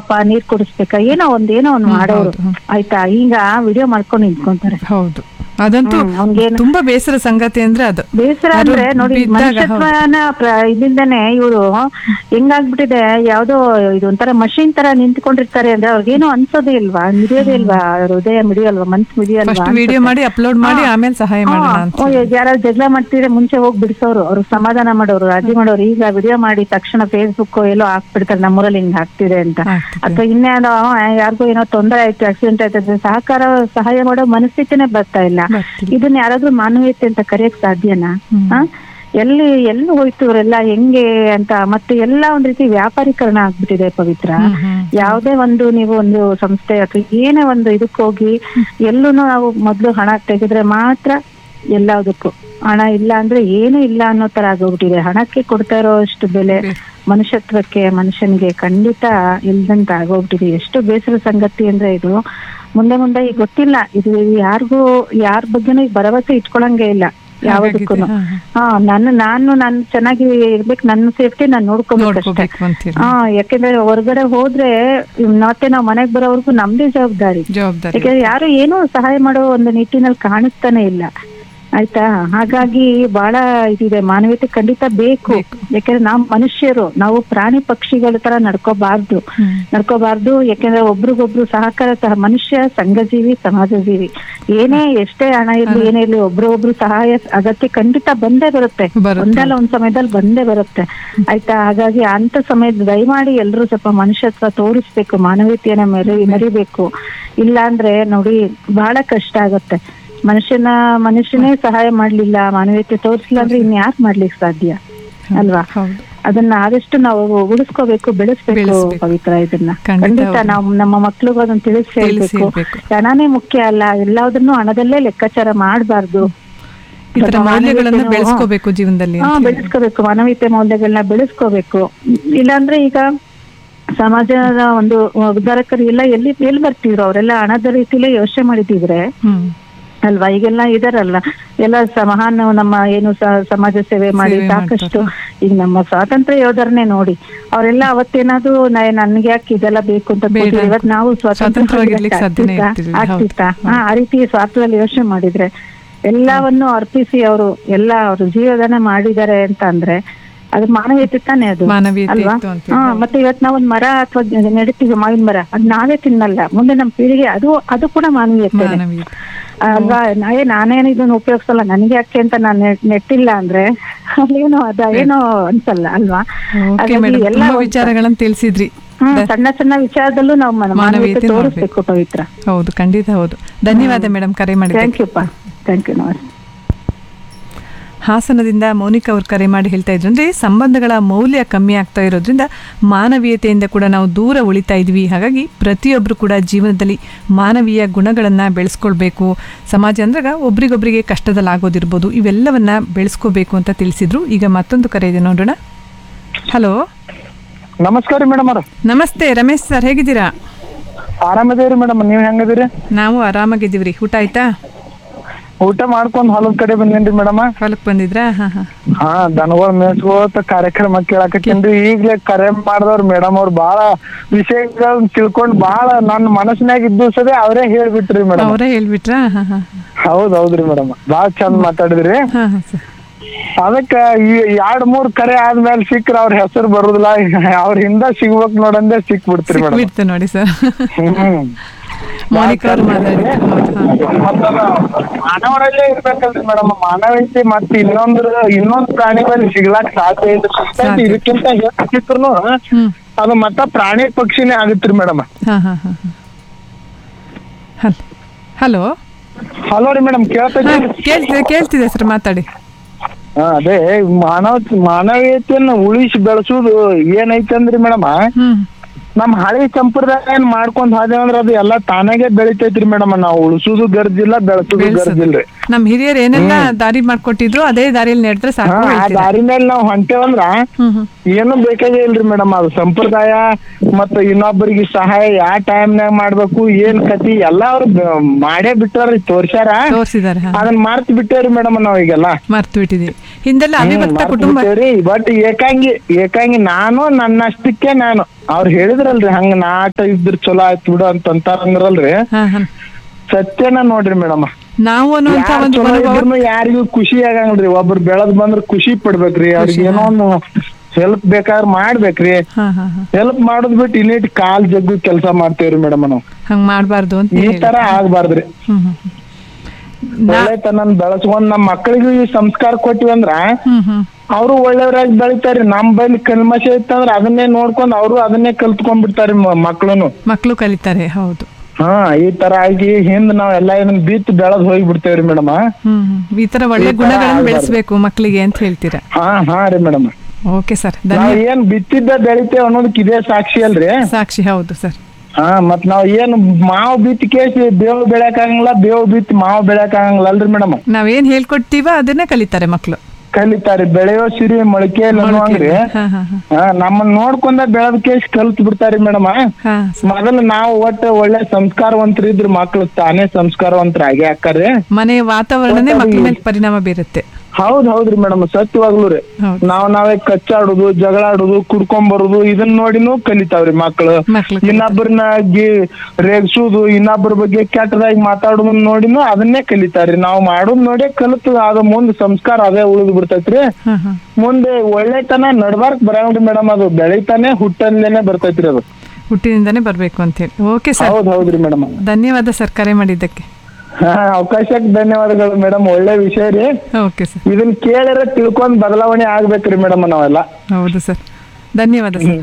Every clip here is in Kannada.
ಪಾಪ ನೀರ್ ಕುಡಿಸ್ಬೇಕಾ ಏನೋ ಒಂದ್ ಏನೋ ಒಂದ್ ಮಾಡೋರು ಹೌದು, ಹ್ಮ್. ಆಯ್ತಾ ಈಗ ವಿಡಿಯೋ ಮಾಡ್ಕೊಂಡು ನಿಂತ್ಕೊಂತಾರೆ ಹೌದು ಅದಂತೂ ಹ್ಮ್, ಅವ್ನ್ಗೇನು- ತುಂಬಾ ಬೇಸರ ಸಂಗತಿ ಅಂದ್ರೆ ಅದು ಬೇಸರ ಅದು ಅಂದ್ರೆ ನೋಡಿ ಬಿದ್ದಾಗ ಹೌದು. ಮನುಷ್ಯತ್ವನ ಪ್ರ- ಇದಿಂದಾನೆ ಇವರು ಹೆಂಗಾಗ್ಬಿಟ್ಟಿದೆ ಯಾವ್ದೋ ಇದು ಒಂಥರ ಮಷಿನ್ ತರ ನಿಂತ್ಕೊಂಡಿರ್ತಾರೆ ಅಂದ್ರೆ ಅವ್ರಿಗೇನು ಅನ್ಸೋದೇ ಇಲ್ವಾ ಮಿಡಿಯೋದೇ ಇಲ್ವಾ ಹೃದಯ ಮಿಡಿಯಲ್ವಾ ಮನ್ಸ್ ಮಿಡಿಯಲ್ವಾ ಫಸ್ಟ್ ವಿಡಿಯೋ ಮಾಡಿ ಅಪ್ಲೋಡ್ ಮಾಡಿ ಆಮೇಲೆ ಸಹಾಯ ಮಾಡೋಣ ಅಂತ ಯಾರು ಜಗಳ ಮಾಡ್ತಿದ್ರೆ ಮುಂಚೆ ಹೋಗಿ ಬಿಡಿಸೋರು ಅವ್ರು ಸಮಾಧಾನ ಮಾಡೋರು ರಾಜಿ ಮಾಡೋರು ಈಗ ವಿಡಿಯೋ ಮಾಡಿ ತಕ್ಷಣ ಫೇಸ್ಬುಕ್ ಎಲ್ಲೋ ಹಾಕ್ಬಿಡ್ತಾರೆ ನಮ್ಮೂರಲ್ಲಿ ಹಿಂಗ್ ಆಗ್ತಿದೆ ಅಂತ ಆಗ್ತಿದೆ. ಅಥವಾ ಇನ್ನೇನೋ ಆ, ಯಾರಿಗೋ ಏನೋ ತೊಂದರೆ ಆಯ್ತು ಆಕ್ಸಿಡೆಂಟ್ ಆಯ್ತು ಅಂದ್ರೆ ಸಹಕಾರ ಸಹಾಯ ಮಾಡೋ ಮನಸ್ಥಿತಿನೇ ಬರ್ತಾ ಇಲ್ಲ ಬರ್ತಿಲ್ಲ. ಇದನ್ನ ಯಾರಾದ್ರೂ ಮಾನವೀಯತೆ ಅಂತ ಕರೆಯಕ್ ಸಾಧ್ಯನಾ ಹ್ಮ್. ಆ? ಎಲ್ಲಿ ಎಲ್ಲಿ ಹೋಯ್ತು ಇವರೆಲ್ಲ ಹೆಂಗೆ ಅಂತ ಮತ್ತೆ ಎಲ್ಲ ಒಂದ್ ರೀತಿ ವ್ಯಾಪಾರೀಕರಣ ಆಗ್ಬಿಟ್ಟಿದೆ ಪವಿತ್ರ ಹ್ಮ್, ಹ್ಮ್. ಯಾವುದೇ ಒಂದು ನೀವು ಒಂದು ಸಂಸ್ಥೆ ಅಥವಾ ಏನೇ ಒಂದು ಇದಕ್ಕೆ ಹೋಗಿ ಎಲ್ಲೂ ನಾವು ಮೊದ್ಲು ಹಣ ತೆಗೆದ್ರೆ ಮಾತ್ರ ಎಲ್ಲದಕ್ಕೂ ಹಣ ಇಲ್ಲ ಅಂದ್ರೆ ಏನು ಇಲ್ಲ ಅನ್ನೋ ತರ ಆಗೋಗ್ಬಿಟ್ಟಿದೆ ಹಣಕ್ಕೆ ಕೊಡ್ತಾ ಇರೋ ಅಷ್ಟು ಬೆಲೆ ಮನುಷ್ಯತ್ವಕ್ಕೆ ಮನುಷ್ಯನಿಗೆ ಖಂಡಿತ ಇಲ್ದಂತ ಆಗೋಗ್ಬಿಟ್ಟಿದೆ ಎಷ್ಟು ಬೇಸರ ಸಂಗತಿ ಅಂದ್ರೆ ಇದು ಮುಂದೆ ಮುಂದೆ ಈಗ ಗೊತ್ತಿಲ್ಲ ಇದು ಯಾರಿಗೂ ಯಾರ ಬಗ್ಗೆನೂ ಈಗ ಭರವಸೆ ಇಟ್ಕೊಳಂಗೆ ಇಲ್ಲ ಯಾವ್ದಕ್ಕೂ ಹಾಗಾಗಿದೆ, ಹಾ, ಹಾ ನಾನು ನಾನು ನಾನು ಚೆನ್ನಾಗಿ ಇರ್ಬೇಕು ನನ್ನ ಸೇಫ್ಟಿ ನಾನು ನೋಡ್ಕೋಬೇಕಷ್ಟೇ ನೋಡ್ಕೋಬೇಕು ಅಂತೀರಿ ಹಾ ಯಾಕೆಂದ್ರೆ ಹೊರಗಡೆ ಹೋದ್ರೆ ಮತ್ತೆ ನಾವ್ ಮನೆಗ್ ಬರೋವರೆಗೂ ನಮ್ದೇ ಜವಾಬ್ದಾರಿ ಜವಾಬ್ದಾರಿ ಯಾಕಂದ್ರೆ ಯಾರು ಏನೂ ಸಹಾಯ ಮಾಡೋ ಒಂದು ನಿಟ್ಟಿನಲ್ಲಿ ಕಾಣಿಸ್ತಾನೆ ಇಲ್ಲ ಆಯ್ತಾ ಹಾಗಾಗಿ ಬಹಳ ಇದಿದೆ ಮಾನವೀಯತೆ ಖಂಡಿತ ಬೇಕು ಯಾಕಂದ್ರೆ ನಾವು ಮನುಷ್ಯರು ನಾವು ಪ್ರಾಣಿ ಪಕ್ಷಿಗಳ ತರ ನಡ್ಕೋಬಾರ್ದು ಹ್ಮ್. ನಡ್ಕೋಬಾರ್ದು ಯಾಕಂದ್ರೆ ಒಬ್ರಿಗೊಬ್ರು ಸಹಕಾರ ಸಹ ಮನುಷ್ಯ ಸಂಘಜೀವಿ ಸಮಾಜಜೀವಿ ಏನೇ ಎಷ್ಟೇ ಹಣ ಇರ್ಲಿ ಏನೇ ಇರ್ಲಿ ಒಬ್ರೊಬ್ರು ಸಹಾಯ ಅಗತ್ಯ ಖಂಡಿತ ಬಂದೇ ಬರುತ್ತೆ ಬರುತ್ತೆ. ಒಂದಲ್ಲ ಒಂದ್ ಸಮಯದಲ್ಲಿ ಬಂದೇ ಬರುತ್ತೆ ಆಯ್ತಾ ಹಾಗಾಗಿ ಅಂತ ಸಮಯದ ದಯಮಾಡಿ ಎಲ್ರು ಸ್ವಲ್ಪ ಮನುಷ್ಯತ್ವ ತೋರಿಸ್ಬೇಕು ಮಾನವೀಯತೆಯನ್ನ ಮೆರಿ ಮೆರಿಬೇಕು ಇಲ್ಲ ಅಂದ್ರೆ ನೋಡಿ ಬಹಳ ಕಷ್ಟ ಆಗುತ್ತೆ ಮನುಷ್ಯನ ಮನುಷ್ಯನೇ ಸಹಾಯ ಮಾಡ್ಲಿಲ್ಲ ಮಾನವೀಯತೆ ತೋರಿಸ್ಲಿಲ್ಲ ಅಂದ್ರೆ ಇನ್ ಯಾರು ಮಾಡ್ಲಿಕ್ಕೆ ಸಾಧ್ಯ ಅಲ್ವಾ ಹೌದು ಅದನ್ನ ಆದಷ್ಟು ನಾವು ಉಳಿಸ್ಕೋಬೇಕು ಬೆಳೆಸ್ಬೇಕು ಬೆಳೆಸ್ಬೇಕು. ಪವಿತ್ರ ಇದನ್ನ ಖಂಡಿತ ಖಂಡಿತ ಹೌದು. ನಾವು ನಮ್ಮ ಮಕ್ಳಿಗೂ ಅದನ್ನ ತಿಳಿಸಿ ತಿಳಿಸಿ ಹೇಳ್ಬೇಕು ಹೇಳ್ಬೇಕು. ಹಣನೇ ಮುಖ್ಯ ಅಲ್ಲ ಎಲ್ಲದನ್ನು ಹಣದಲ್ಲೇ ಲೆಕ್ಕಾಚಾರ ಮಾಡಬಾರ್ದು ಈ ತರ ಮೌಲ್ಯಗಳನ್ನ ಬೆಳೆಸ್ಕೋಬೇಕು ಜೀವನದಲ್ಲಿ ಹಾ ಅಂತ ಹೇಳಿ. ಬೆಳೆಸ್ಕೋಬೇಕು ಮಾನವೀಯತೆ ಮೌಲ್ಯಗಳನ್ನ ಬೆಳೆಸ್ಕೋಬೇಕು ಇಲ್ಲಾಂದ್ರೆ ಈಗ ಸಮಾಜದ ಒಂದು ಉದ್ಧಾರಕರು ಎಲ್ಲ ಎಲ್ಲಿ ಎಲ್ಲಿ ಬರ್ತಿದ್ರು ಅವರೆಲ್ಲ ಹಣದ ರೀತಿಲೇ ಯೋಚನೆ ಮಾಡಿದಿದ್ರೆ ಹ್ಮ್ ಅಲ್ವಾ ಈಗೆಲ್ಲ ಇದಾರಲ್ಲ ಎಲ್ಲ ಸ- ಮಹಾನ್ ನಮ್ಮ ಏನು ಸ- ಸಮಾಜ ಸೇವೆ ಮಾಡಿ ಸೇವೆ ಸಾಕಷ್ಟು ಈಗ ನಮ್ಮ ಸ್ವಾತಂತ್ರ್ಯ ಯೋಧರನ್ನೇ ನೋಡಿ ಅವರೆಲ್ಲ ಅವತ್ತೇನಾದ್ರು ನ- ನನ್ಗೆ ಯಾಕೆ ಇದೆಲ್ಲ ಬೇಕು ಅಂತ ಬೇಡ. ಕೂತಿದ್ರು. ಇವತ್ತು ನಾವು ಸ್ವತಂತ್ರವಾಗಿರ್ಲಿಕ್ಕೆ ಸ್ವಾತಂತ್ರ್ಯ ಸಾಧ್ಯನೇ ಇರ್ತಿರ್ಲಿಲ್ಲ. ಹೌದು. ಆಗ್ತಿತ್ತಾ ಹಾ ಆ ರೀತಿ ಸ್ವಾರ್ಥದಲ್ಲಿ ಯೋಚನೆ ಮಾಡಿದ್ರೆ ಎಲ್ಲವನ್ನು ಅರ್ಪಿಸಿ ಅವರು ಎಲ್ಲ ಅವರು ಜೀವದಾನ ಮಾಡಿದ್ದಾರೆ ಅಂತ ಅಂದ್ರೆ ಅದು ಮಾನವೀಯತೆ ತಾನೇ ಅದು ಮಾನವೀಯತೆ ಅಲ್ವಾ ಇತ್ತು ಅಂತ ಹಾ ಮತ್ತೆ ಇವತ್ತು ನಾವು ಒಂದ್ ಮರ ಅಥವಾ ನೆಡ್ತೀವಿ ಮಾವಿನ ಮರ ಅದ್ ನಾವೇ ತಿನ್ನಲ್ಲ ಮುಂದೆ ನಮ್ಮ ಪೀಳಿಗೆ ಅದು ಅದು ಕೂಡ ಮಾನವೀಯತೆ ಮಾನವೀಯತೆ ಅಲ್ವಾ ನಾವೇ ನಾನೇನು ಇದನ್ನ ಉಪಯೋಗಿಸಲ್ಲ ನನಗೆ ಯಾಕೆ ಅಂತ ನಾನು ನೆಟ್- ನೆಟ್ಟಿಲ್ಲ ಅಂದ್ರೆ ಅಲ್ಲೇನೋ ಅದ ಏನೋ ಅನ್ಸಲ್ಲ ಅಲ್ವಾ ಓಕೆ ಹಾಗಾಗಿ ಮೇಡಮ್ ಎಲ್ಲ ತುಂಬಾ ಒಂದ್- ವಿಚಾರಗಳನ್ನ ತಿಳಿಸಿದ್ರಿ ಹ್ಮ್ ಸಣ್ಣ ಸಣ್ಣ ವಿಚಾರದಲ್ಲೂ ನಾವು ಮನ- ಮಾನವೀಯತೆ ಮಾನವೀಯತೆ ತೋರಿಸ್ಬೇಕು ಪವಿತ್ರ ಹೌದು ಖಂಡಿತ ಹೌದು ಧನ್ಯವಾದ ಮೇಡಮ್ ಕರೆ ಮಾಡಿದ್ದಕ್ಕೆ ಥ್ಯಾಂಕ್ ಯು ಪಾ ಥ್ಯಾಂಕ್ ಯು ನಮಸ್ತೆ ಹಾಸನದಿಂದ ಮೌನಿಕ ಅವ್ರು ಕರೆ ಮಾಡಿ ಹೇಳ್ತಾ ಇದ್ರು ಅಂದರೆ ಸಂಬಂಧಗಳ ಮೌಲ್ಯ ಕಮ್ಮಿ ಆಗ್ತಾ ಇರೋದ್ರಿಂದ ಮಾನವೀಯತೆಯಿಂದ ಕೂಡ ನಾವು ದೂರ ಉಳಿತಾ ಇದ್ವಿ ಹಾಗಾಗಿ ಪ್ರತಿಯೊಬ್ಬರು ಕೂಡ ಜೀವನದಲ್ಲಿ ಮಾನವೀಯ ಗುಣಗಳನ್ನು ಬೆಳೆಸ್ಕೊಳ್ಬೇಕು ಸಮಾಜ ಅಂದಾಗ ಒಬ್ರಿಗೊಬ್ರಿಗೆ ಕಷ್ಟದಲ್ಲಿ ಆಗೋದಿರ್ಬೋದು ಇವೆಲ್ಲವನ್ನ ಬೆಳೆಸ್ಕೋಬೇಕು ಅಂತ ತಿಳಿಸಿದ್ರು ಈಗ ಮತ್ತೊಂದು ಕರೆ ಇದೆ ನೋಡೋಣ ಹಲೋ ನಮಸ್ಕಾರ ರೀ ಮೇಡಮ್ ಅವ್ರ ನಮಸ್ತೆ ರಮೇಶ್ ಸರ್ ಹೇಗಿದ್ದೀರಾ ಆರಾಮದೇವ್ರಿ ಮೇಡಮ್ ನೀವ್ ಹೆಂಗದಿರಿ ನಾವು ಆರಾಮಾಗಿದ್ದೀವಿ ರೀ ಊಟ ಆಯ್ತಾ ಊಟ ಮಾಡ್ಕೊಂಡ್ ಹೊಲದ ಕಡೆ ಬಂದೇನ್ರಿ ಮೇಡಮ್ ಹೊಲಕ್ಕೆ ಬಂದಿದ್ರಾ ಹಾಂ ಹಾಂ ಹಾ ದನಗಳ ಮೇಸ್ಕೋತ ಕಾರ್ಯಕ್ರಮ ಕೇಳಾಕತ್ತೀನ್ರಿ ಈಗ್ಲೇ ಕರೆ ಮಾಡಿದವ್ರ ಮೇಡಮ್ ಅವ್ರು ಬಾಳ ವಿಷಯಗಳನ್ನ ತಿಳ್ಕೊಂಡ್ ಬಾಳ ನನ್ನ ಮನಸ್ಸಿನಾಗ ಇದ್ದು ಸದೇ ಅವರೇ ಹೇಳ್ಬಿಟ್ರಿ ಮೇಡಮ್ ಅವರೇ ಹೇಳ್ಬಿಟ್ರಾ ಹಾಂ ಹಾಂ ಹೌದ್ ಹೌದ್ರಿ ಮೇಡಮ್ ಬಾಳ ಚಂದ ಮಾತಾಡಿದ್ರಿ ಹಾಂ ಹಾಂ ಸರ್ ಅದಕ್ಕ ಈ ಎರಡ್ ಮೂರ್ ಕರೆ ಆದ್ಮೇಲೆ ಸಿಕ್ಕ್ರ ಅವ್ರ ಹೆಸರು ಬರುದಿಲ್ಲ ಅವ್ರ ಹಿಂದ ಸಿಗ್ಬೇಕ್ ನೋಡಂದೆ ಸಿಕ್ ಬಿಡ್ತೀರಿ ಮೇಡಮ್ ಸಿಕ್ಬಿಡ್ತು ನೋಡಿ ಸರ್ ಹ್ಮ್ ಮೋನಿಕಾ ಅವ್ರು ಮಾತಾಡಿದ್ರು ಹೌದು ಹಾಂ ಮಾನವರಲ್ಲೇ ಇರ್ಬೇಕಲ್ರಿ ಮೇಡಮ್ ಮಾನವೀಯತೆ ಮತ್ತೆ ಇನ್ನೊಂದ್ರ ಇನ್ನೊಂದ್ ಪ್ರಾಣಿ ಮೇಲೆ ಸಿಗ್ಲಾಕ್ ಸಾಧ್ಯ ಇಲ್ಲ ಸಾಧ್ಯ. ಇದಕ್ಕಿಂತ ಹೆಚ್ಚಿದ್ರು ಹ್ಮ್ ಅದು ಮತ್ತ ಪ್ರಾಣಿ ಪಕ್ಷಿನೇ ಆಗತ್ರಿ ಮೇಡಮ್ ಹಾಂ ಹಾಂ ಹಾಂ ಹಲ್ ಹಲೋ ಹಲೋ ರೀ ಮೇಡಮ್ ಕೇಳ್ತೈತಿ ಹಾಂ ಕೇಳ್ತಿದೆ ಕೇಳ್ತಿದೆ ಸರ್ ಮಾತಾಡಿ ಹಾ ಅದೇ ಮಾನವ ಮಾನವೀಯತೆಯನ್ನ ಉಳಿಸಿ ಬೆಳೆಸುದು ಏನೈತಂದ್ರಿ ಮೇಡಮ್ ಹ್ಞೂ ನಮ್ ಹಳೆ ಸಂಪ್ರದಾಯ ಏನ್ ಮಾಡ್ಕೊಂಡ್ ಹೋದೇವ್ ಅಂದ್ರ ಅದು ಎಲ್ಲಾ ತಾನಾಗೆ ಬೆಳಿತೈತ್ರಿ ಮೇಡಮ್ ನಾವು ಉಳಿಸುದು ಗರ್ಜಿಲ್ಲ ಬೆಳೆಸುದು ಬೆಳ್ಸೋದು. ಗರ್ಜಿಲ್ರಿ ನಮ್ ಹಿರಿಯರು ಏನೆಲ್ಲ ದಾರಿ ಮಾಡ್ಕೊಟ್ಟಿದ್ರು ಅದೇ ದಾರಿಯಲ್ಲಿ ನಡೆದ್ರೆ ಹಾ ಸಾಕು ಆ ಹೇಳ್ತೀರಾ ದಾರಿ ಮೇಲೆ ನಾವ್ ಹೊಂಟೇವಂದ್ರ ಹ್ಮ್ ಹ್ಮ್ ಏನು ಬೇಕಾಗೇ ಇಲ್ರಿ ಮೇಡಮ್ ಅದು ಸಂಪ್ರದಾಯ ಮತ್ತ ಇನ್ನೊಬ್ಬರಿಗೆ ಸಹಾಯ ಯಾವ ಟೈಮ್ನಾಗ ಮಾಡ್ಬೇಕು ಏನ್ ಕತಿ ಎಲ್ಲಾ ಅವ್ರು ಬ- ಮಾಡೇ ಬಿಟ್ಟಾರ್ರಿ ತೋರ್ಸ್ಯಾರ ತೋರಿಸಿದ್ದಾರೆ ಹಾ ಅದನ್ನ ಮರ್ತ್ ಬಿಟ್ಟೇವ್ರಿ ಮೇಡಮ್ ನಾವ್ ಈಗೆಲ್ಲ ಮರ್ತು ಬಿಟ್ಟಿದೀವಿ ಹಿಂದೆಲ್ಲ ಅವಿಭಕ್ತ ಕುಟುಂಬ ಬಟ್ ಏಕಾಂಗಿ ಏಕಾಂಗಿ ನಾನು ನನ್ನಷ್ಟಕ್ಕೆ ನಾನು ಅವ್ರು ಹೇಳಿದ್ರಲ್ರಿ ಹಂಗ ನಾಟ ಇದ್ರ ಚಲೋ ಆಯ್ತು ಬಿಡು ಅಂತ ಅಂತಾರಂದ್ರಲ್ರಿ ಹಾ ಹಾ ಸತ್ಯನ ನೋಡ್ರಿ ಮೇಡಮ್ ನಾವು ಅನ್ನುವಂತ ಯಾರ್ ಒಂದು ಚಲೋ ಮನೋಭಾವ ಇದ್ರುನು ಯಾರಿಗೂ ಖುಷಿ ಆಗಂಗ್ರಿ ಒಬ್ರು ಬೆಳದ್ ಬಂದ್ರ ಖುಷಿ ಪಡ್ಬೇಕ್ರಿ ಅವ್ರಿಗೆ ಏನೋ ಒಂದು ಹೆಲ್ಪ್ ಬೇಕಾದ್ರೆ ಮಾಡ್ಬೇಕ್ರಿ ಹಾ ಹಾ ಹಾ ಹೆಲ್ಪ್ ಮಾಡೋದ್ ಬಿಟ್ಟು ಇನ್ನಿಟ್ ಕಾಲ್ ಜಗ್ಗು ಕೆಲಸ ಮಾಡ್ತೇವ್ರಿ ಮೇಡಮ್ ನಾವು ಹಂಗ್ ಮಾಡ್ಬಾರ್ದು ಅಂತ ಈ ಹೇಳಿ ತರ ಆಗ್ಬಾರ್ದ್ರಿ ಹ್ಮ್ ಹ್ಮ್ ಹ್ಮ್. ನಾ- ಒಳ್ಳೆತನ ಬೆಳೆಸ್ಕೊಂಡ್ ನಮ್ ಮಕ್ಕಳಿಗೂ ಈ ಸಂಸ್ಕಾರ ಕೊಟ್ಟಿವಂದ್ರ ಹ್ಮ್ ಹ್ಮ್ ಅವರು ಒಳ್ಳೆಯವ್ರಾಗಿ ಬೆಳಿತಾರಿ ನಮ್ ಬೈಲಿ ಕಲ್ಮಶ ಇತ್ತಂದ್ರ ಅದನ್ನೇ ನೋಡ್ಕೊಂಡ್ ಅವರು ಅದನ್ನೇ ಕಲ್ತ್ಕೊಂಡ್ ಬಿಡ್ತಾರಿ ಮಕ್ಳುನು ಮಕ್ಕಳು ಕಲಿತಾರೆ ಹೌದು ಹಾ ಈ ತರ ಆಗಿ ಹಿಂದ್ ನಾವ್ ಎಲ್ಲಾ ಇದನ್ನ ಬಿತ್ತು ಬೆಳದ್ ಹೋಗಿ ಬಿಡ್ತೇವ್ರಿ ಮೇಡಮ್ ಹ್ಮ್ ಹ್ಮ್. ಈ ತರ ಒಳ್ಳೆ ಈ ತರ ಗುಣಗಳನ್ನು ಆಗ್ಬಾರ್ದು. ಬೆಳೆಸ್ಬೇಕು ಮಕ್ಕಳಿಗೆ ಅಂತ ಹೇಳ್ತೀರಾ ಹಾ ಹಾ ರೀ ಮೇಡಮ್ ಓಕೆ ಸರ್ ನಾವ್ ಧನ್ಯ ಏನ್ ಬಿತ್ತಿದ್ದ ಬೆಳಿತೇವ್ ಅನ್ನೋದಕ್ ಇದೇ ಸಾಕ್ಷಿ ಅಲ್ರಿ ಸಾಕ್ಷಿ ಹೌದು ಸರ್ ಹಾ ಮತ್ ನಾವ್ ಏನ್ ಮಾವು ಬಿತ್ತಿ ಕೇಸಿ ಬೇವು ಬೆಳ್ಯಾಕ್ ಆಗಂಗಿಲ್ಲ ಬೇವು ಬಿತ್ತಿ ಮಾವು ಬೆಳ್ಯಾಕ್ ಆಗಂಗಿಲ್ಲ ಅಲ್ರಿ ಮೇಡಮ್ ನಾವೇನ್ ಹೇಳ್ಕೊಡ್ತೀವ ಅದನ್ನೇ ಕಲಿತಾರೆ ಮಕ್ಕಳು ಕಲಿತಾರಿ ಬೆಳೆಯೋ ಸಿರಿ ಮೊಳಕೆ ಅನ್ನುವಂಗ್ರಿ ಹಾ ಹಾ ಹಾ ಹಾ ನಮ್ಮನ್ನ ನೋಡ್ಕೊಂಡ ಬೆಳದ್ ಕೇಸ್ ಕಲ್ತ್ ಬಿಡ್ತಾರಿ ಮೇಡಮ್ ಹಾ ಮೊದಲು ನಾವು ಒಟ್ಟು ಒಳ್ಳೆ ಸಂಸ್ಕಾರವಂತರು ಇದ್ರ ಮಕ್ಳು ತಾನೇ ಸಂಸ್ಕಾರವಂತರ ಆಗೇ ಹಾಕಾರಿ ಮನೆಯ ವಾತಾವರಣನೇ ಮಕ್ಕಳ ಮೇಲೆ ಪರಿಣಾಮ ಬೀರುತ್ತೆ ಹೌದ್ ಹೌದ್ರಿ ಮೇಡಮ್ ಸತ್ಯವಾಗ್ಲೂ ರೀ ಹೌದು ನಾವ್ ನಾವೇ ಕಚ್ಚಾಡುದು ಜಗಳಾಡುದು ಕುಡ್ಕೊಂಡ್ ಬರುದು ಇದನ್ನ ನೋಡಿನೂ ಕಲಿತಾವ್ರಿ ಮಕ್ಳು ಮಕ್ಳು ಇನ್ನೊಬ್ಬರನ್ನ ಗಿ ರೇಗ್ಸುದು ಇನ್ನೊಬ್ಬರ ಬಗ್ಗೆ ಕೆಟ್ಟದಾಗಿ ಮಾತಾಡೋದನ್ನ ನೋಡಿನೂ ಅದನ್ನೇ ಕಲಿತಾರ್ರಿ ನಾವ್ ಮಾಡೋದ್ ನೋಡಿ ಕಲಿತು ಅದ ಮುಂದ್ ಸಂಸ್ಕಾರ ಅದೇ ಉಳಿದು ಬಿಡ್ತೈತ್ರಿ ಹಾ ಹಾ ಮುಂದೆ ಒಳ್ಳೆತನ ನಡ್ಬಾರ್ಕ್ ಬರಂಗ್ರಿ ಮೇಡಮ್ ಅದು ಬೆಳಿತಾನೆ ಹುಟ್ಟಂದೇನೆ ಬರ್ತೈತ್ರಿ ಅದು ಹುಟ್ಟಿನಿಂದಾನೇ ಬರ್ಬೇಕು ಅಂತ ಹೇಳಿ ಓಕೆ ಸರ್ ಹೌದ್ ಹೌದ್ರಿ ಮೇಡಮ್ ಧನ್ಯವಾದ ಸರ್ ಕರೆ ಮಾಡಿದ್ದಕ್ಕೆ ಹಾ ಅವಕಾಶಕ್ಕೆ ಧನ್ಯವಾದಗಳು ಮೇಡಮ್ ಒಳ್ಳೆ ವಿಷಯ ರೀ ಓಕೆ ಸರ್ ಇದನ್ನ ಕೇಳಿದ್ರೆ ತಿಳ್ಕೊಂಡ್ ಬದಲಾವಣೆ ಆಗ್ಬೇಕ್ರಿ ಮೇಡಮ್ ನಾವೆಲ್ಲ ಹೌದು ಸರ್ ಧನ್ಯವಾದ ಸರ್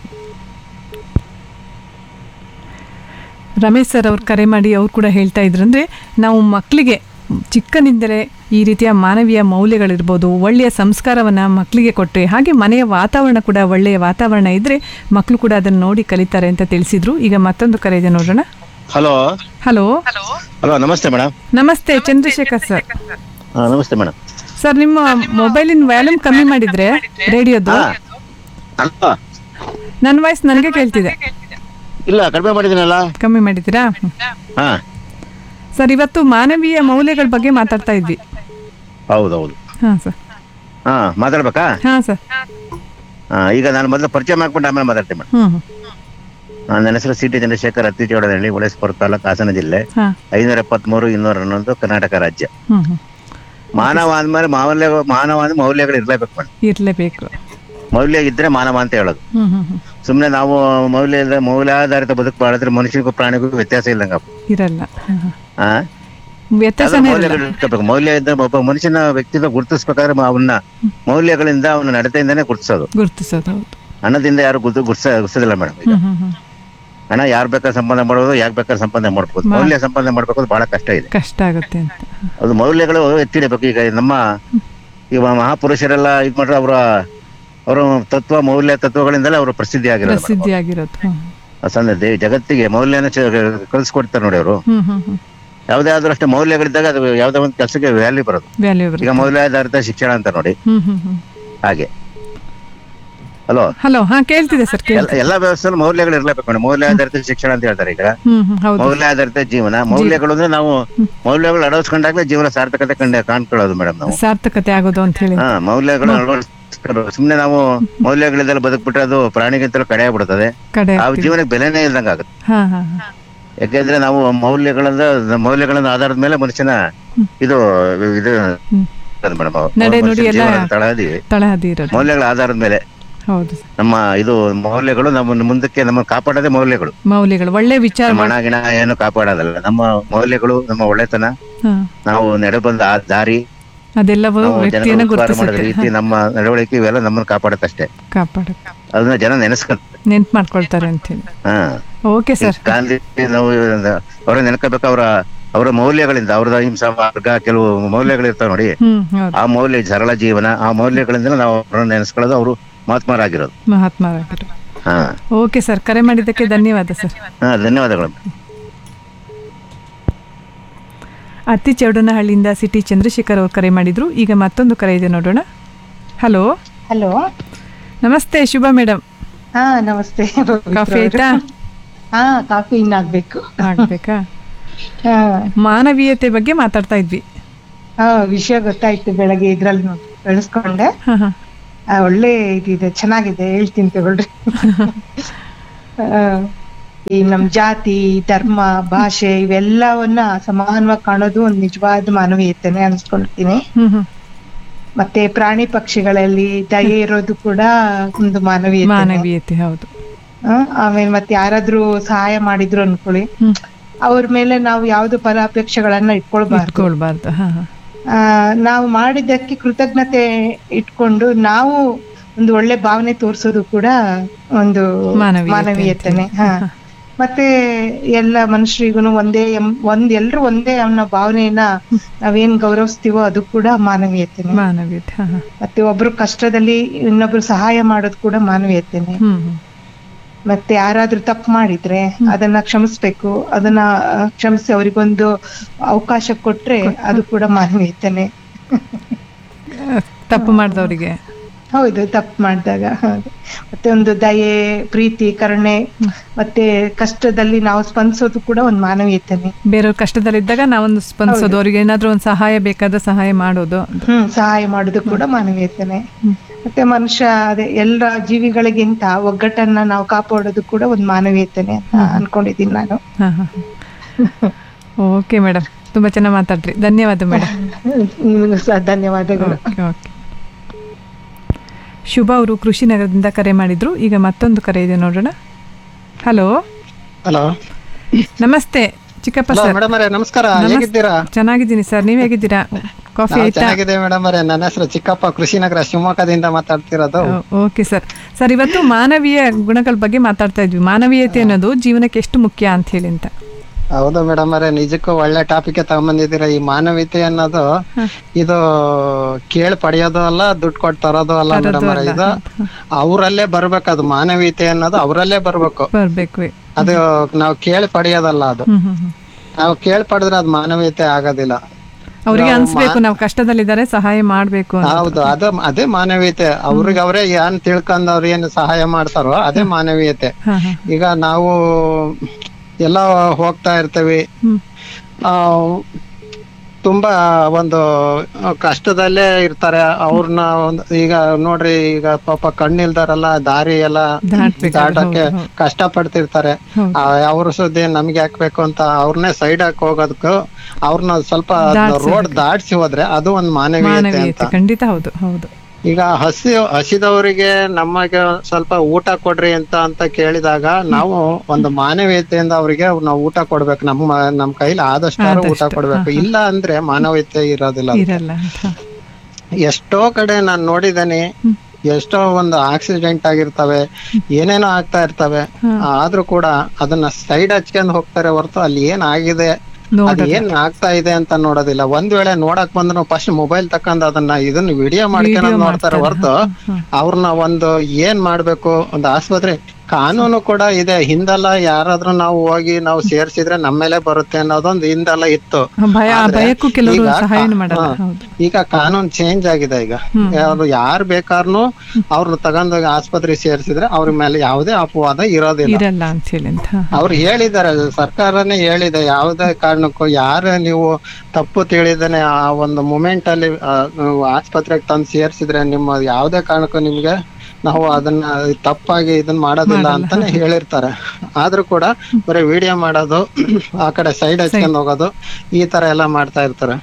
ರಮೇಶ್ ಸರ್ ಅವ್ರು ಕರೆ ಮಾಡಿ ಅವ್ರು ಕೂಡ ಹೇಳ್ತಾ ಇದ್ರು ಅಂದರೆ ನಾವು ಮಕ್ಕಳಿಗೆ ಚಿಕ್ಕನಿಂದಲೇ ಈ ರೀತಿಯ ಮಾನವೀಯ ಮೌಲ್ಯಗಳಿರ್ಬೋದು ಒಳ್ಳೆಯ ಸಂಸ್ಕಾರವನ್ನು ಮಕ್ಕಳಿಗೆ ಕೊಟ್ಟರೆ ಹಾಗೆ ಮನೆಯ ವಾತಾವರಣ ಕೂಡ ಒಳ್ಳೆಯ ವಾತಾವರಣ ಇದ್ದರೆ ಮಕ್ಕಳು ಕೂಡ ಅದನ್ನು ನೋಡಿ ಕಲಿತಾರೆ ಅಂತ ತಿಳಿಸಿದ್ರು ಈಗ ಮತ್ತೊಂದು ಕರೆ ಇದೆ ನೋಡೋಣ ಹಲೋ ಹಲೋ ಹಲೋ ನಮಸ್ತೆ ಮೇಡಮ್ ನಮಸ್ತೆ ಚಂದ್ರಶೇಖರ್ ಸರ್ ಹಾಂ ನಮಸ್ತೆ ಮೇಡಮ್ ಸರ್ ನಿಮ್ಮ ಮೊಬೈಲಿನ ವ್ಯಾಲ್ಯೂಮ್ ಕಮ್ಮಿ ಮಾಡಿದ್ರೆ ರೇಡಿಯೋದು ಹಾಂ ಅಲ್ವಾ ನನ್ನ ವಾಯ್ಸ್ ನನಗೆ ಕೇಳ್ತಿದೆ ಇಲ್ಲ ಕಡಿಮೆ ಮಾಡಿದ್ದೀನಲ್ಲ ಕಮ್ಮಿ ಮಾಡಿದ್ದೀರಾ ಹ್ಮ್. ಹಾಂ ಸರ್ ಇವತ್ತು ಮಾನವೀಯ ಮೌಲ್ಯಗಳ ಬಗ್ಗೆ ಮಾತಾಡ್ತಾ ಇದ್ವಿ ಹೌದು ಹೌದು ಹಾಂ ಸರ್ ಹಾಂ ಮಾತಾಡ್ಬೇಕಾ ಹಾಂ ಸರ್ ಹಾಂ ಈಗ ನಾನು ಮೊದಲು ಪರಿಚಯ ಮಾಡ್ಕೊಂಡು ಆಮೇಲೆ ಮಾತಾಡ್ತೀನಿ ಮೇಡಮ್ ಹ್ಞೂ ಹ್ಞೂ ಆ, ನನ್ನ ಹೆಸರು ಸಿ ಟಿ ಚಂದ್ರಶೇಖರ್ ಅತ್ತಿಚೌಡಹಳ್ಳಿ ಹೊಳೆಸ್ಪುರ ತಾಲೂಕು ಹಾಸನ ಜಿಲ್ಲೆ ಹಾಂ ಐನೂರ ಎಪ್ಪತ್ಮೂರು ಇನ್ನೂರ ಹನ್ನೊಂದು ಕರ್ನಾಟಕ ರಾಜ್ಯ ಹ್ಞೂ ಹ್ಞೂ ಮಾನವ ಅಂದ್ಮೇಲೆ ಮೌಲ್ಯ ಮಾನವ ಅಂದ್ರೆ ಮೌಲ್ಯಗಳು ಇರ್ಲೇಬೇಕು ಮೇಡಮ್ ಇರಲೇಬೇಕು ಮೌಲ್ಯ ಇದ್ರೆ ಮಾನವ ಅಂತ ಹೇಳೋದು ಹ್ಞೂ ಹ್ಞೂ ಹ್ಞೂ ಸುಮ್ಮನೆ ನಾವು ಮೌಲ್ಯ ಇಲ್ಲ ಮೌಲ್ಯಾಧಾರಿತ ಬದುಕು ಬಾಳಿದ್ರೆ ಮನುಷ್ಯನಿಗೂ ಪ್ರಾಣಿಗೂ ವ್ಯತ್ಯಾಸ ಇಲ್ಲಂಗ ಇರಲ್ಲ ಹಾಂ ಹಾಂ ಆ ವ್ಯತ್ಯಾಸನೇ ಇರಲ್ಲ ಮೌಲ್ಯಗಳು ಇಟ್ಕೋಬೇಕು ಮೌಲ್ಯ ಇದ್ದ ಒಬ್ಬ ಮನುಷ್ಯನ ವ್ಯಕ್ತಿತ್ವ ಗುರುತಿಸ್ಬೇಕಾದ್ರೆ ಮ- ಅವನ್ನ ಮೌಲ್ಯಗಳಿಂದ ಅವನ ನಡತೆಯಿಂದಾನೇ ಗುರುತಿಸೋದು ಗುರುತಿಸೋದು ಹೌದು ಹಣದಿಂದ ಯಾರು ಗುರ್ತು ಗುರ್ಸ ಗುರ್ಸೋದಿಲ್ಲ ಮೇಡಮ್ ಈಗ ಹ್ಞೂ ಹ್ಞೂ ಹ್ಞೂ ಹಣ ಯಾರು ಬೇಕಾದ್ರೆ ಸಂಪಾದನೆ ಮಾಡೋದು ಯಾಕೆ ಬೇಕಾದ್ರೆ ಸಂಪಾದನೆ ಮಾಡ್ಬೋದು ಮಾ- ಮೌಲ್ಯ ಸಂಪಾದನೆ ಮಾಡ್ಬೇಕು ಅದು ಬಹಳ ಕಷ್ಟ ಇದೆ ಕಷ್ಟ ಆಗುತ್ತೆ ಅಂತ ಅದು ಮೌಲ್ಯಗಳು ಎತ್ತಿಡಬೇಕು ಈಗ ನಮ್ಮ ಈಗ ಮಹಾಪುರುಷರೆಲ್ಲ ಇದು ಮಾಡ್ರೆ ಅವರ ಅವರ ತತ್ವ ಮೌಲ್ಯ ತತ್ವಗಳಿಂದಲೇ ಅವರು ಪ್ರಸಿದ್ಧಿ ಆಗಿರೋದು madam. ಪ್ರಸಿದ್ಧಿ ಆಗಿರೋದು ಹ್ಞೂ ಆ ಸಂದ ದೇ- ಜಗತ್ತಿಗೆ ಮೌಲ್ಯನ ಚ- ಕಲಿಸ್ಕೊಡ್ತಾರೆ ನೋಡಿ ಅವರು ಹ್ಞೂ ಹ್ಞೂ ಹ್ಞೂ ಯಾವುದೇ ಆದ್ರೂ ಅಷ್ಟೇ ಮೌಲ್ಯಗಳಿದ್ದಾಗ ಅದು ಯಾವುದೇ ಒಂದು ಕೆಲಸಕ್ಕೆ ವ್ಯಾಲ್ಯೂ ಬರೋದು ವ್ಯಾಲ್ಯೂ ಈಗ ಬರುತ್ತೆ ಮೌಲ್ಯಾಧಾರಿತ ಶಿಕ್ಷಣ ಅಂತ ನೋಡಿ ಹ್ಞೂ ಹ್ಞೂ ಹ್ಞೂ ಹಾಗೆ ಹಲೋ ಹಲೋ ಹಾಂ ಕೇಳ್ತಿದೆ ಸರ್ ಕೇಳಿ ಎಲ್ಲ ಎಲ್ಲ ವ್ಯವಸ್ಥೆ ಮೌಲ್ಯಗಳು ಇರ್ಲೇಬೇಕು ಮೇಡಮ್ ಮೌಲ್ಯಾಧಾರಿತ ಶಿಕ್ಷಣ ಅಂತ ಹೇಳ್ತಾರೆ ಈಗ ಹ್ಞೂ ಹ್ಞೂ ಹೌದು ಮೌಲ್ಯಾಧಾರಿತ ಜೀವನ ಮೌಲ್ಯಗಳು ಅಂದ್ರೆ ನಾವು ಮೌಲ್ಯಗಳು ಅಳವಡಿಸ್ಕೊಂಡಾಗ್ಲೇ ಜೀವನ ಸಾರ್ಥಕತೆ ಕಂಡ ಕಾಣ್ಕೊಳ್ಳೋದು ಮೇಡಮ್ ನಾವು ಸಾರ್ಥಕತೆ ಆಗೋದು ಅಂತ ಹೇಳಿ ಹಾ ಮೌಲ್ಯಗಳು ಅಳವಡಿಸ್ಕೊಂಡು ಸುಮ್ನೆ ನಾವು ಮೌಲ್ಯಗಳಿಂದೆಲ್ಲ ಬದುಕ್ಬಿಟ್ರೆ ಅದು ಪ್ರಾಣಿಗಿಂತಲೂ ಕಡೆ ಆಗ್ಬಿಡ್ತದೆ ಕಡೆ ಆ ಜೀವನಕ್ಕೆ ಬೆಲೆನೇ ಇಲ್ದಂಗ ಆಗುತ್ತೆ ಹಾಂ ಹಾಂ ಹಾಂ ಯಾಕೆಂದ್ರೆ ನಾವು ಮೌಲ್ಯಗಳಿಂದ ಮೌಲ್ಯಗಳನ್ನ ಆಧಾರದ ಮೇಲೆ ಮನುಷ್ಯನ ಇದು ಇದು ಹ್ಮ್. ಮೇಡಮ್ ನಡೆ ನುಡಿ ಎಲ್ಲ ತಳಹದಿ ತಳಹದಿ ಇರೋದು ಮೌಲ್ಯಗಳ ಆಧಾರದ ಮೇಲೆ ಹೌದು ಸರ್. ನಮ್ಮ ಇದು ಮೌಲ್ಯಗಳು ನಮ್ಮ ಮುಂದಕ್ಕೆ ನಮ್ಮ ಕಾಪಾಡೋದೇ ಮೌಲ್ಯಗಳು ಮೌಲ್ಯಗಳು ಒಳ್ಳೆ ವಿಚಾರ ನಮ್ಮ ಹಣ ಗಿಣ ಏನು ಕಾಪಾಡೋದಲ್ಲ ನಮ್ಮ ಮೌಲ್ಯಗಳು ನಮ್ಮ ಒಳ್ಳೆತನ ಹಾಂ ನಾವು ನಡೆ ಬಂದ ಆ ದಾರಿ ಅದೆಲ್ಲವೂ ನಾವು ವ್ಯಕ್ತಿಯನ್ನು ಜನಗಳು ಉಪಕಾರ ಮಾಡೋದ್ ಗುರುತಿಸುತ್ತೆ ರೀತಿ ನಮ್ಮ ನಡವಳಿಕೆ ಇವೆಲ್ಲ ನಮ್ಮನ್ನ ಕಾಪಾಡುತ್ತಷ್ಟೇ ಕಾಪಾಡುತ್ತೆ ಅದನ್ನ ಜನ ನೆನೆಸ್ಕೊಂತಾರೆ ನೆನ್ಪು ಮಾಡ್ಕೊಳ್ತಾರೆ ಅಂತೇಳಿ ಹಾ ಓಕೆ ಸರ್ ಗಾಂಧಿ ನಾವು ಅವರ ನೆನಕಬೇಕು ಅವರ ಅವರ ಮೌಲ್ಯಗಳಿಂದ ಅವ್ರದ ಅಹಿಂಸಾ ಮಾರ್ಗ ಕೆಲವು ಮೌಲ್ಯಗಳಿರ್ತಾವ ನೋಡಿ ಹ್ಮ್ ಹೌದು ಆ ಮೌಲ್ಯ ಸರಳ ಜೀವನ ಆ ಮೌಲ್ಯಗಳಿಂದ ನಾವು ಅವ್ರನ್ನ ನೆನೆಸ್ಕೊಳ್ಳೋದು ಅವರು ಮಹಾತ್ಮರಾಗಿರೋದು ಮಹಾತ್ಮರಾಗಿರು ಹಾ ಓಕೆ ಸರ್ ಕರೆ ಮಾಡಿದ್ದಕ್ಕೆ ಧನ್ಯವಾದ ಸರ್ ಹಾ ಧನ್ಯವಾದಗಳು ಅತ್ತಿ ಚೌಡನಹಳ್ಳಿಯಿಂದ ಸಿಟಿ ಚಂದ್ರಶೇಖರ್ ಅವರು ಕರೆ ಮಾಡಿದ್ರು ಈಗ ಮತ್ತೊಂದು ಕರೆ ಇದೆ ನೋಡೋಣ ಹಲೋ ಹಲೋ ನಮಸ್ತೆ ಶುಭ ಮೇಡಮ್ ಹಾ ನಮಸ್ತೆ ಕಾಫಿ ಆಯ್ತಾ ಹಾ ಕಾಫಿ ಇನ್ನಾಗ್ಬೇಕು ಆಗ್ಬೇಕಾ ಹಾ ಮಾನವೀಯತೆ ಬಗ್ಗೆ ಮಾತಾಡ್ತಾ ಇದ್ವಿ ಹಾ ವಿಷಯ ಗೊತ್ತಾಯ್ತು ಬೆಳಗ್ಗೆ ಇದ್ರಲ್ಲಿ ಬೆಳೆಸ್ಕೊಂಡೆ ಹಾ ಹಾ ಆ, ಒಳ್ಳೆ ಇದಿದೆ ಚೆನ್ನಾಗಿದೆ ಹೇಳ್ತೀನಿ ತಗೊಳ್ರಿ ಆ, ಈ ನಮ್ ಜಾತಿ ಧರ್ಮ ಭಾಷೆ ಇವೆಲ್ಲವನ್ನ ಸಮಾನವಾಗಿ ಕಾಣೋದು ಒಂದು ನಿಜವಾದ ಮಾನವೀಯತೆನೆ ಅನ್ಸ್ಕೊಳ್ತೀನಿ ಹ್ಮ್ ಹ್ಮ್ ಮತ್ತೆ ಪ್ರಾಣಿ ಪಕ್ಷಿಗಳಲ್ಲಿ ದಯೆ ಇರೋದು ಕೂಡ ಒಂದು ಮಾನವೀಯತೆ ಮಾನವೀಯತೆ ಹೌದು ಆಮೇಲೆ ಮತ್ತೆ ಯಾರಾದ್ರೂ ಸಹಾಯ ಮಾಡಿದ್ರು ಅನ್ಕೊಳ್ಳಿ ಹ್ಮ್ ಅವ್ರ ಮೇಲೆ ನಾವು ಯಾವ್ದು ಫಲಾಪೇಕ್ಷೆಗಳನ್ನ ಇಟ್ಕೊಳ್ಬಾರ್ದು ಇಟ್ಕೊಳ್ಬಾರ್ದು ಹಾ ಹಾ ಆ, ನಾವು ಮಾಡಿದ್ದಕ್ಕೆ ಕೃತಜ್ಞತೆ ಇಟ್ಕೊಂಡು ನಾವು ಒಂದು ಒಳ್ಳೆ ಭಾವನೆ ತೋರಿಸೋದು ಕೂಡ ಒಂದು ಮಾನವೀಯತೆ ಮಾನವೀಯತೆನೆ ಹಾ ಮತ್ತೆ ಎಲ್ಲ ಮನುಷ್ಯರಿಗೂ ಒಂದೇ ಎಂ- ಒಂದ್ ಎಲ್ರು ಒಂದೇ ಅನ್ನೋ ಭಾವನೆಯನ್ನ ನಾವೇನ್ ಗೌರವಿಸ್ತೀವೋ ಅದು ಕೂಡ ಮಾನವೀಯತೆನೆ ಮಾನವೀಯತೆ ಹಾ ಹಾ ಮತ್ತೆ ಒಬ್ರು ಕಷ್ಟದಲ್ಲಿ ಇನ್ನೊಬ್ರು ಸಹಾಯ ಮಾಡೋದು ಕೂಡ ಮಾನವೀಯತೆನೆ ಹ್ಮ್ ಹ್ಮ್ ಮತ್ತೆ ಯಾರಾದ್ರೂ ತಪ್ಪು ಮಾಡಿದ್ರೆ ಅದನ್ನ ಕ್ಷಮಿಸ್ಬೇಕು ಅದನ್ನ ಆ, ಕ್ಷಮಿಸಿ ಅವರಿಗೊಂದು ಅವಕಾಶ ಕೊಟ್ರೆ ಅದು ಕೂಡ ಮಾನವೀಯತೆನೆ ತಪ್ಪು ಮಾಡಿದವರಿಗೆ ಹೌದು ತಪ್ಪು ಮಾಡಿದಾಗ ಹೌದು ಮತ್ತೆ ಒಂದು ದಯೆ ಪ್ರೀತಿ ಕರುಣೆ ಮತ್ತೆ ಕಷ್ಟದಲ್ಲಿ ನಾವು ಸ್ಪಂದಿಸೋದು ಕೂಡ ಒಂದು ಮಾನವೀಯತೆನೆ ಬೇರೆಯವ್ರ ಕಷ್ಟದಲ್ಲಿದ್ದಾಗ ನಾವೊಂದು ಸ್ಪಂದಿಸೋದು ಅವ್ರಿಗೆ ಏನಾದ್ರೂ ಒಂದು ಸಹಾಯ ಬೇಕಾದ ಸಹಾಯ ಮಾಡೋದು ಹ್ಮ್ ಸಹಾಯ ಮಾಡೋದು ಕೂಡ ಮಾನವೀಯತೆನೆ ಮತ್ತೆ ಮನುಷ್ಯ ಅದೇ ಎಲ್ಲ ಜೀವಿಗಳಿಗಿಂತ ಒಗ್ಗಟ್ಟನ್ನ ನಾವು ಕಾಪಾಡೋದು ಕೂಡ ಒಂದು ಮಾನವೀಯತೆನೆ ಅಂತ ಅನ್ಕೊಂಡಿದ್ದೀನಿ ನಾನು ಹಾ ಹಾ ಓಕೆ ಮೇಡಮ್ ತುಂಬಾ ಚೆನ್ನಾಗಿ ಮಾತಾಡ್ರಿ ಧನ್ಯವಾದ ಮೇಡಮ್ ನಿಮಗೂ ಸಹ ಧನ್ಯವಾದಗಳು ಓಕೆ ಓಕೆ ಶುಭ ಅವರು ಕೃಷಿ ನಗರದಿಂದ ಕರೆ ಮಾಡಿದ್ರು ಈಗ ಮತ್ತೊಂದು ಕರೆ ಇದೆ ನೋಡೋಣ ಹಲೋ ಹಲೋ ನಮಸ್ತೆ ಚಿಕ್ಕಪ್ಪ ಹಲೋ ಸರ್ ಮೇಡಮ್ ಅವರೇ ನಮಸ್ಕಾರ ನಮಸ್- ಹೇಗಿದ್ದೀರಾ ಚೆನ್ನಾಗಿದ್ದೀನಿ ಸರ್ ನೀವ್ ಹೇಗಿದ್ದೀರಾ ಕಾಫಿ ನಾವು ಆಯ್ತಾ ಚೆನ್ನಾಗಿದೆ ಮೇಡಮ್ ಅವರೇ ನನ್ನ ಹೆಸರು ಚಿಕ್ಕಪ್ಪ ಕೃಷಿನಗರ ಶಿವಮೊಗ್ಗದಿಂದ ಮಾತಾಡ್ತಿರೋದು ಓ- ಓಕೆ ಸರ್ ಸರ್ ಇವತ್ತು ಮಾನವೀಯ ಗುಣಗಳ ಬಗ್ಗೆ ಮಾತಾಡ್ತಾ ಇದ್ವಿ ಮಾನವೀಯತೆ ಅನ್ನೋದು ಜೀವನಕ್ಕೆ ಎಷ್ಟು ಮುಖ್ಯ ಅಂತ ಹೇಳಿ ಅಂತ ಹೌದು ಮೇಡಮ್ ಅವರೇ ನಿಜಕ್ಕೂ ಒಳ್ಳೆ ಟಾಪಿಕ್ ತಗೊಂಬಂದಿದ್ದೀರಾ ಈ ಮಾನವೀಯತೆ ಅನ್ನೋದು ಇದು ಕೇಳಿ ಪಡೆಯೋದು ಅಲ್ಲ ದುಡ್ಡು ಕೊಟ್ಟು ತರೋದು ಅಲ್ಲ ಮೇಡಮ್ ಅವರೇ ಇದು ಅವರಲ್ಲೇ ಬರ್ಬೇಕು ಅದು ಮಾನವೀಯತೆ ಅನ್ನೋದು ಅವರಲ್ಲೇ ಬರ್ಬೇಕು ಬರ್ಬೇಕು ಅದು ನಾವು ಕೇಳಿ ಪಡೆಯೋದಲ್ಲ ಅದು ಹ್ಮ್ ಹ್ಮ್ ಹ್ಮ್ ನಾವು ಕೇಳಿ ಪಡೆದ್ರೆ ಅದು ಮಾನವೀಯತೆ ಆಗೋದಿಲ್ಲ ಅವ್ರಿಗೆ ಅನ್ಸ್ಬೇಕು ನಾವು ಕಷ್ಟದಲ್ಲಿದ್ದಾರೆ ಸಹಾಯ ಮಾಡ್ಬೇಕು ಅಂತ ಹೌದು ಅದ ಅದೇ ಮಾನವೀಯತೆ ಅವ್ರಿಗೆ ಅವ್ರೇ ಏನ್ ತಿಳ್ಕೊಂಡ್ ಅವ್ರ ಏನ್ ಸಹಾಯ ಮಾಡ್ತಾರೋ ಅದೇ ಮಾನವೀಯತೆ ಹಾ ಹಾ ಈಗ ನಾವು ಎಲ್ಲ ಹೋಗ್ತಾ ಇರ್ತೀವಿ ಹ್ಮ್ ಆ ತುಂಬಾ ಒಂದು ಕಷ್ಟದಲ್ಲೇ ಇರ್ತಾರೆ ಅವ್ರನ್ನ ಒಂದು ಈಗ ನೋಡ್ರಿ ಈಗ ಪಾಪ ಕಣ್ಣಿಲ್ದಾರಲ್ಲ ದಾರಿ ಎಲ್ಲ ದಾಟ್ಬೇಕು, ದಾಟಕ್ಕೆ ಹೌದು, ಹೌದು. ಕಷ್ಟ ಪಡ್ತಿರ್ತಾರೆ ಹೌದು. ಅವ್ರ ಸುದ್ದಿ ನಮ್ಗೆ ಹಾಕ್ಬೇಕು ಅಂತ ಅವ್ರನ್ನೇ ಸೈಡ್ ಹಾಕಿ ಹೋಗೋದಕ್ಕೂ ಅವ್ರನ್ನ ಸ್ವಲ್ಪ ದಾಟ್ಸೋದಕ್ಕೆ. ರೋಡ್ ದಾಟ್ಸಿ ಹೋದ್ರೆ ಅದು ಒಂದ್ ಮಾನವೀಯತೆ ಮಾನವೀಯತೆ ಅಂತ ಖಂಡಿತ ಹೌದು ಹೌದು ಈಗ ಹಸಿ ಹಸಿದವರಿಗೆ ನಮಗೆ ಸ್ವಲ್ಪ ಊಟ ಕೊಡ್ರಿ ಅಂತ ಅಂತ ಕೇಳಿದಾಗ ನಾವು ಒಂದು ಮಾನವೀಯತೆಯಿಂದ ಅವರಿಗೆ ನಾವು ಊಟ ಕೊಡ್ಬೇಕು ನಮ್ಮ ನಮ್ ಕೈಲಿ ಆದಷ್ಟು ಊಟ ಆದಷ್ಟು, ಕೊಡ್ಬೇಕು ಇಲ್ಲ ಅಂದ್ರೆ ಮಾನವೀಯತೆ ಇರೋದಿಲ್ಲ ಅದಕ್ಕೆ. ಇರಲ್ಲ ಅಂತ ಎಷ್ಟೋ ಕಡೆ ನಾನ್ ನೋಡಿದ್ದೇನೆ ಎಷ್ಟೋ ಒಂದು ಆಕ್ಸಿಡೆಂಟ್ ಆಗಿರ್ತವೆ ಏನೇನೋ ಆಗ್ತಾ ಇರ್ತವೆ ಆದ್ರೂ ಕೂಡ ಅದನ್ನ ಸೈಡ್ ಹಚ್ಕೊಂಡ್ ಹೋಗ್ತಾರೆ ಹೊರತು ಅಲ್ಲಿ ಏನ್ ಆಗಿದೆ ಅದ್ ನೋಡಲ್ಲ. ಏನ್ ಆಗ್ತಾ ಇದೆ ಅಂತ ನೋಡೋದಿಲ್ಲ ಒಂದ್ ವೇಳೆ ನೋಡಕ್ ಬಂದ್ರು ಫಸ್ಟ್ ಮೊಬೈಲ್ ತಕೊಂಡ್ ಅದನ್ನ ಇದನ್ನ ವಿಡಿಯೋ ಮಾಡ್ಕೊಂಡ್ Video ನೋಡ್ತಾರೆ ಮಾಡ್ತಾರೆ, ಹೊರತು ಅವ್ರನ್ನ ಒಂದು ಏನ್ ಮಾಡ್ಬೇಕು ಒಂದು ಆಸ್ಪತ್ರೆ ಕಾನೂನು ಕೂಡ ಇದೆ ಹಿಂದೆಲ್ಲ ಯಾರಾದ್ರೂ ನಾವು ಹೋಗಿ ನಾವು ಸೇರ್ಸಿದ್ರೆ ನಮ್ಮ ಮೇಲೆ ಬರುತ್ತೆ ಅನ್ನೋದೊಂದು ಹಿಂದೆಲ್ಲ ಇತ್ತು ಭಯ ಆದ್ರೆ ಭಯಕ್ಕೂ ಕೆಲವರು ಈಗ ಸಹಾಯನೂ ಕಾ- ಮಾಡಲ್ಲ ಹಾ. ಹೌದು ಈಗ ಕಾನೂನು ಚೇಂಜ್ ಆಗಿದೆ ಈಗ ಯಾರು ಯಾರು ಬೇಕಾದ್ರೂ ಅವ್ರನ್ನ ತಗೊಂಡೋಗಿ ಆಸ್ಪತ್ರೆಗೆ ಸೇರಿಸಿದ್ರೆ ಅವ್ರ ಮೇಲೆ ಯಾವುದೇ ಅಪವಾದ ಇರೋದಿಲ್ಲ ಇರಲ್ಲ ಅಂತ ಹೇಳಿ ಅಂತ ಅವ್ರು ಹೇಳಿದ್ದಾರೆ ಸರ್ಕಾರನೇ ಹೇಳಿದೆ ಯಾವುದೇ ಕಾರಣಕ್ಕೂ ಯಾರು ನೀವು ತಪ್ಪು ತಿಳಿದೇನೆ ಆ ಒಂದು ಮೂಮೆಂಟ್ ಅಲ್ಲಿ ಆ, ನೀವು ಆಸ್ಪತ್ರೆಗೆ ತಂದು ಸೇರಿಸಿದ್ರೆ ನಿಮ್ಮ ಯಾವುದೇ ಕಾರಣಕ್ಕೂ ನಿಮ್ಗೆ ನಾವು ಅದನ್ನ ತಪ್ಪಾಗಿ ಇದನ್ನ ಮಾಡೋದಿಲ್ಲ ಅಂತಾನೆ ಹೇಳಿರ್ತಾರೆ ಆದ್ರೂ ಕೂಡ ಬರೀ ವಿಡಿಯೋ ಮಾಡೋದು ಆ ಕಡೆ ಸೈಡ್ ಹಚ್ಕೊಂಡ್ ಹೋಗೋದು ಈ ತರ ಎಲ್ಲ ಮಾಡ್ತಾ ಇರ್ತಾರೆ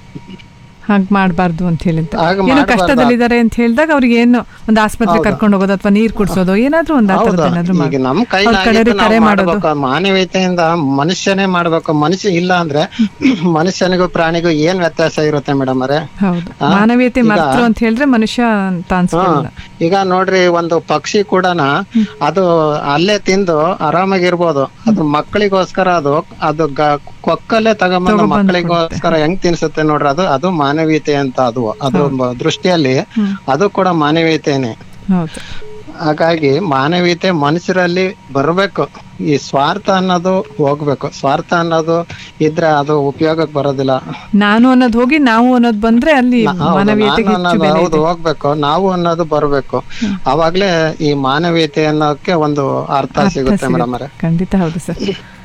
ಹಾಗೆ ಮಾಡಬಾರ್ದು ಅಂತ ಹೇಳಿ ಅಂತ ಹಾಗ್ ಏನೋ ಮಾಡ್ಬಾರ್ದು. ಕಷ್ಟದಲ್ಲಿದ್ದಾರೆ ಅಂತ ಹೇಳಿದಾಗ ಅವ್ರಿಗೆ ಏನು ಒಂದು ಆಸ್ಪತ್ರೆ ಕರ್ಕೊಂಡು ಹೋಗೋದು ಅಥವಾ ನೀರ್ ಕುಡ್ಸೋದು ಏನಾದ್ರೂ ಒಂದ್ ಆ ಹೌದು ಥರದ್ದು ಏನಾದ್ರೂ ಈಗ ಮಾಡಿ ನಮ್ ಅವ್ರ ಕೈಲಾಗಿದ್ದು ಕಡೆಯವ್ರಿಗೆ ನಾವು ಕರೆ ಮಾಡೋದು ಮಾಡ್ಬೇಕು ಮಾನವೀಯತೆಯಿಂದ ಮನುಷ್ಯನೇ ಮಾಡ್ಬೇಕು ಮನುಷ್ಯ ಇಲ್ಲ ಅಂದ್ರೆ ಮನುಷ್ಯನಿಗೂ ಪ್ರಾಣಿಗೂ ಏನ್ ವ್ಯತ್ಯಾಸ ಇರುತ್ತೆ ಮೇಡಮ್ ಅವರೇ ಹೌದು ಆ, ಮಾನವೀಯತೆ ಈಗ- ಮರ್ತರು ಅಂತ ಹೇಳಿದ್ರೆ ಮನುಷ್ಯ ಅಂತ ಅನ್ಸ್ಕೊಳ್ಳಲ್ಲ ಈಗ ನೋಡ್ರಿ ಒಂದು ಪಕ್ಷಿ ಕೂಡ ಅದು ಅಲ್ಲೇ ತಿಂದು ಆರಾಮಾಗಿರ್ಬೋದು ಅದು ಮಕ್ಕಳಿಗೋಸ್ಕರ ಅದು ಅದು ಗ- ಕೊಕ್ಕಲ್ಲೇ ತಗೊಂಬಂದು ತಗೊಂಬಂದು ಮಕ್ಕಳಿಗೋಸ್ಕರ ಹೆಂಗ್ ತಿನ್ಸುತ್ತೆ ನೋಡ್ರಿ ಅದು ಅದು ಮಾನವೀಯತೆ ಅಂತ ಅದು ಅದು ಬ- ದೃಷ್ಟಿಯಲ್ಲಿ ಅದು ಕೂಡ ಮಾನವೀಯತೆನೆ ಹೌದು ಹಾಗಾಗಿ ಮಾನವೀಯತೆ ಮನುಷ್ಯರಲ್ಲಿ ಬರಬೇಕು ಈ ಸ್ವಾರ್ಥ ಅನ್ನೋದು ಹೋಗ್ಬೇಕು ಸ್ವಾರ್ಥ ಅನ್ನೋದು ಇದ್ರೆ ಅದು ಉಪಯೋಗಕ್ಕೆ ಬರೋದಿಲ್ಲ ನಾನು ಅನ್ನೋದು ಹೋಗಿ ನಾವು ಅನ್ನೋದು ಬಂದ್ರೆ ಅಲ್ಲಿ ನಾ- ಹೌದು, ಮಾನವೀಯತೆಗೆ ನಾನು ಹೆಚ್ಚು ಅನ್ನೋದು ಬೆಲೆ ಹೌದು ಇದೆ ಹೋಗ್ಬೇಕು ನಾವು ಅನ್ನೋದು ಬರಬೇಕು ಅವಾಗ್ಲೇ ಈ ಮಾನವೀಯತೆ ಅನ್ನೋಕೆ ಒಂದು ಅರ್ಥ ಅರ್ಥ ಸಿಗುತ್ತೆ ಸಿಗುತ್ತೆ. ಮೇಡಮ್ ಅವರೇ ಖಂಡಿತ ಹೌದು ಸರ್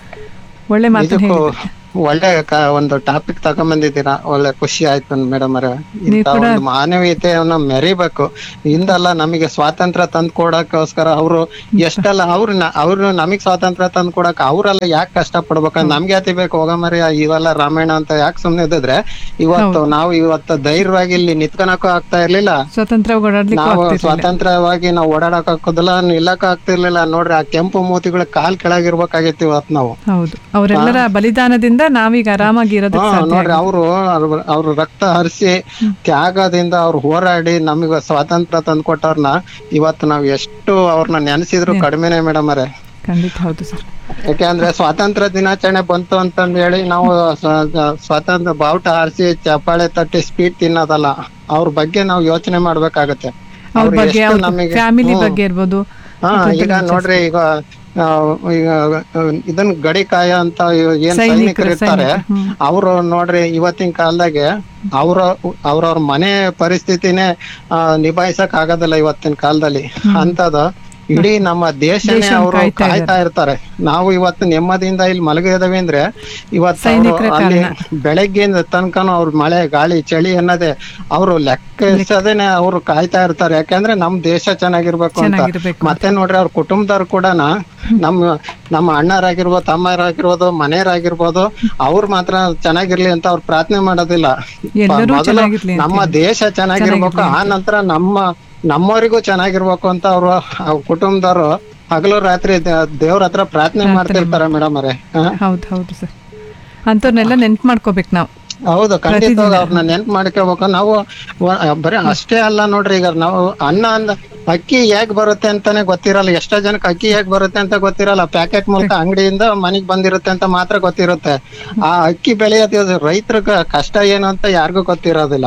ಒಳ್ಳೆ ಮಾತು ನಿಜಕ್ಕೂ ಒಳ್ಳೆ ಕ- ಒಂದು ಟಾಪಿಕ್ ತಗೊಂಬಂದಿದ್ದೀರಾ ಒಳ್ಳೆ ಖುಷಿ ಆಯ್ತು ಮೇಡಮ್ ಅವರೇ ಇಂತ ಕೂಡ- ಒಂದು ಮಾನವೀಯತೆಯನ್ನ ಮೆರಿಬೇಕು ಹಿಂದೆಲ್ಲ ನಮಗೆ ಸ್ವಾತಂತ್ರ್ಯ ತಂದು ಕೊಡಕ್ಕೋಸ್ಕರ ಅವರು ಎಷ್ಟೆಲ್ಲ ಅವ್ರು ಅವ್ರು ನಮಗ್ ಸ್ವಾತಂತ್ರ್ಯ ತಂದು ಕೊಡಕ್ ಅವರೆಲ್ಲ ಯಾಕೆ ಕಷ್ಟ ಪಡ್ಬೇಕಂತ ನಮ್ಗೆ ಯಾತಿ ಬೇಕು ಹೋಗಮರಿ ಇವೆಲ್ಲ ರಾಮಾಯಣ ಅಂತ ಯಾಕೆ ಸುಮ್ನೆ ಇದ್ದಿದ್ರೆ ಇವತ್ತು ನಾವು ಇವತ್ತು ಧೈರ್ಯವಾಗಿ ಇಲ್ಲಿ ನಿಂತ್ಕೊಳಕ್ಕೂ ಆಗ್ತಾ ಇರ್ಲಿಲ್ಲ ಸ್ವತಂತ್ರ ಓಡಾಡ್ಲಿಕ್ಕೂ ನಾವು ಆಗ್ತಿರ್ಲಿಲ್ಲ ಸ್ವಾತಂತ್ರ್ಯವಾಗಿ ನಾವು ಓಡಾಡಕ್ ಹಾಕೋದಿಲ್ಲ ನಿಲ್ಲಕ್ ಆಗ್ತಿರ್ಲಿಲ್ಲ ನೋಡ್ರಿ ಆ ಕೆಂಪು ಮೂತಿಗಳ ಕಾಲ್ ಕೆಳಗಿರ್ಬೇಕಾಗಿತ್ತು ಇವತ್ತು ನಾವು ಹೌದು ಅವರೆಲ್ಲರ ಬಲಿದಾನದಿಂದ ನಾವೀಗ ಆರಾಮಾಗಿ ಇರೋದಕ್ಕೆ ಹಾ ಸಾಧ್ಯ ನೋಡ್ರಿ ಅವರು ಅವ್ರ ರಕ್ತ ಹರಿಸಿ ತ್ಯಾಗದಿಂದ ಅವ್ರು ಹೋರಾಡಿ ನಮಗೆ ಸ್ವಾತಂತ್ರ್ಯ ತಂದ್ಕೊಟ್ಟವ್ರನ್ನ ಇವತ್ತು ನಾವ್ ಎಷ್ಟು ಅವ್ರನ್ನ ನೆನೆಸಿದ್ರು ಕಡಿಮೆನೆ ಮೇಡಮ್ ಅವರೇ ಖಂಡಿತ ಹೌದು ಸರ್ ಯಾಕೆಂದ್ರೆ ಸ್ವಾತಂತ್ರ್ಯ ದಿನಾಚರಣೆ ಬಂತು ಅಂತಂದ್ ಹೇಳಿ ನಾವು ಸ್ವ- ಸ್ವಾತಂತ್ರ್ಯ ಬಾವುಟ ಹಾರಿಸಿ ಚಪ್ಪಾಳೆ ತಟ್ಟಿ ಸ್ವೀಟ್ ತಿನ್ನೋದಲ್ಲ ಅವ್ರ ಬಗ್ಗೆ ನಾವು ಯೋಚನೆ ಮಾಡ್ಬೇಕಾಗತ್ತೆ ಅವ್ರ ಅವ್ರು ಬಗ್ಗೆ ಎಷ್ಟು ಅವ್ರ ನಮಗೆ ಫ್ಯಾಮಿಲಿ ಹ್ಮ್. ಬಗ್ಗೆ ಇರ್ಬೋದು ಹಾ ಈಗ ನೋಡ್ರಿ ಈಗ ಆ, ಈಗ ಆ, ಇದನ್ ಗಡಿ ಕಾಯ ಅಂತ ಏನ್ ಸೈನಿಕರು, ಸೈನಿಕರು ಇರ್ತಾರೆ ಸೈನಿಕರು, ಹ್ಮ್. ಅವರು ನೋಡ್ರಿ ಇವತ್ತಿನ ಕಾಲದಾಗೆ ಅವ್ರ ಅವ್ರವ್ರ ಮನೆ ಪರಿಸ್ಥಿತಿನೇ ಆ, ನಿಭಾಯಿಸಕ್ ಆಗೋದಿಲ್ಲ ಇವತ್ತಿನ ಕಾಲದಲ್ಲಿ ಅಂತದ ಇಡೀ ನಮ್ಮ ದೇಶನೇ ದೇಶನ ಅವರು ಕಾಯ್ತಾ ಕಾಯ್ತಾ ಇರ್ತಾರೆ ನಾವು ಇವತ್ತು ನೆಮ್ಮದಿಯಿಂದ ಇಲ್ಲಿ ಮಲಗಿದವಿ ಅಂದ್ರೆ ಇವತ್ತು ಅವ್ರು ಸೈನಿಕರ ಅಲ್ಲಿ ಕಾರಣ. ಬೆಳಗ್ಗೆಯಿಂದ ತನಕನು ಅವ್ರ ಮಳೆ ಗಾಳಿ ಚಳಿ ಅನ್ನೋದೇ ಅವರು ಲೆಕ್ಕಿಸದೇನೆ ಅವ್ರು ಕಾಯ್ತಾ ಇರ್ತಾರೆ ಯಾಕಂದ್ರೆ ನಮ್ ದೇಶ ಚೆನ್ನಾಗಿರ್ಬೇಕು ಅಂತ ಚೆನ್ನಾಗಿರ್ಬೇಕು ಅಂತ. ಮತ್ತೆ ನೋಡ್ರಿ ಅವ್ರ ಕುಟುಂಬದವ್ರು ಕೂಡ ನಮ್ಮ ನಮ್ಮ ಅಣ್ಣರಾಗಿರ್ಬೋದು ತಮ್ಮರಾಗಿರ್ಬೋದು ಮನೆಯರಾಗಿರ್ಬೋದು ಅವ್ರು ಮಾತ್ರ ಚೆನ್ನಾಗಿರ್ಲಿ ಅಂತ ಅವ್ರು ಪ್ರಾರ್ಥನೆ ಮಾಡೋದಿಲ್ಲ ಎಲ್ಲರೂ ಮೊದಲು ಚೆನ್ನಾಗಿರ್ಲಿ ಅಂತ ನಮ್ಮ ದೇಶ ಚೆನ್ನಾಗಿರ್ಬೇಕು ಆ ನಂತರ ನಮ್ಮ ನಮ್ಮವರಿಗೂ ಚೆನ್ನಾಗಿರ್ಬೇಕು ಅಂತ ಅವ್ರು ಅವ್ರ ಕುಟುಂಬದವ್ರು ಹಗಲು ರಾತ್ರಿ ದೇ- ದೇವ್ರ ಹತ್ರ ಪ್ರಾರ್ಥನೆ ಮಾಡ್ತಿರ್ತಾರೆ ಮೇಡಮ್ ಅವರೇ ಹೌದು ಹೌದು ಸರ್ ಅಂಥವ್ರನ್ನೆಲ್ಲ ನೆನ್ಪು ಮಾಡ್ಕೋಬೇಕು ನಾವು ಹೌದು ಖಂಡಿತವಾಗಿ ಅವ್ರನ್ನ ನೆನ್ಪು ಮಾಡ್ಕೋಬೇಕು ನಾವು ವ- ಬರೀ ಅಷ್ಟೇ ಅಲ್ಲ ನೋಡ್ರಿ ಈಗ ನಾವು ಅನ್ನ ಅಂದ ಅಕ್ಕಿ ಹೇಗ್ ಬರುತ್ತೆ ಅಂತಾನೆ ಗೊತ್ತಿರಲ್ಲ ಎಷ್ಟೋ ಜನಕ್ಕೆ ಅಕ್ಕಿ ಹೇಗ್ ಬರುತ್ತೆ ಅಂತ ಗೊತ್ತಿರಲ್ಲ ಪ್ಯಾಕೆಟ್ ಮೂಲಕ ಅಂಗಡಿಯಿಂದ ಮನೆಗ್ ಬಂದಿರುತ್ತೆ ಅಂತ ಮಾತ್ರ ಗೊತ್ತಿರುತ್ತೆ ಆ ಅಕ್ಕಿ ಬೆಳೆಯೋದು ರೈತರ ಕಷ್ಟ ಏನು ಅಂತ ಯಾರಿಗೂ ಗೊತ್ತಿರೋದಿಲ್ಲ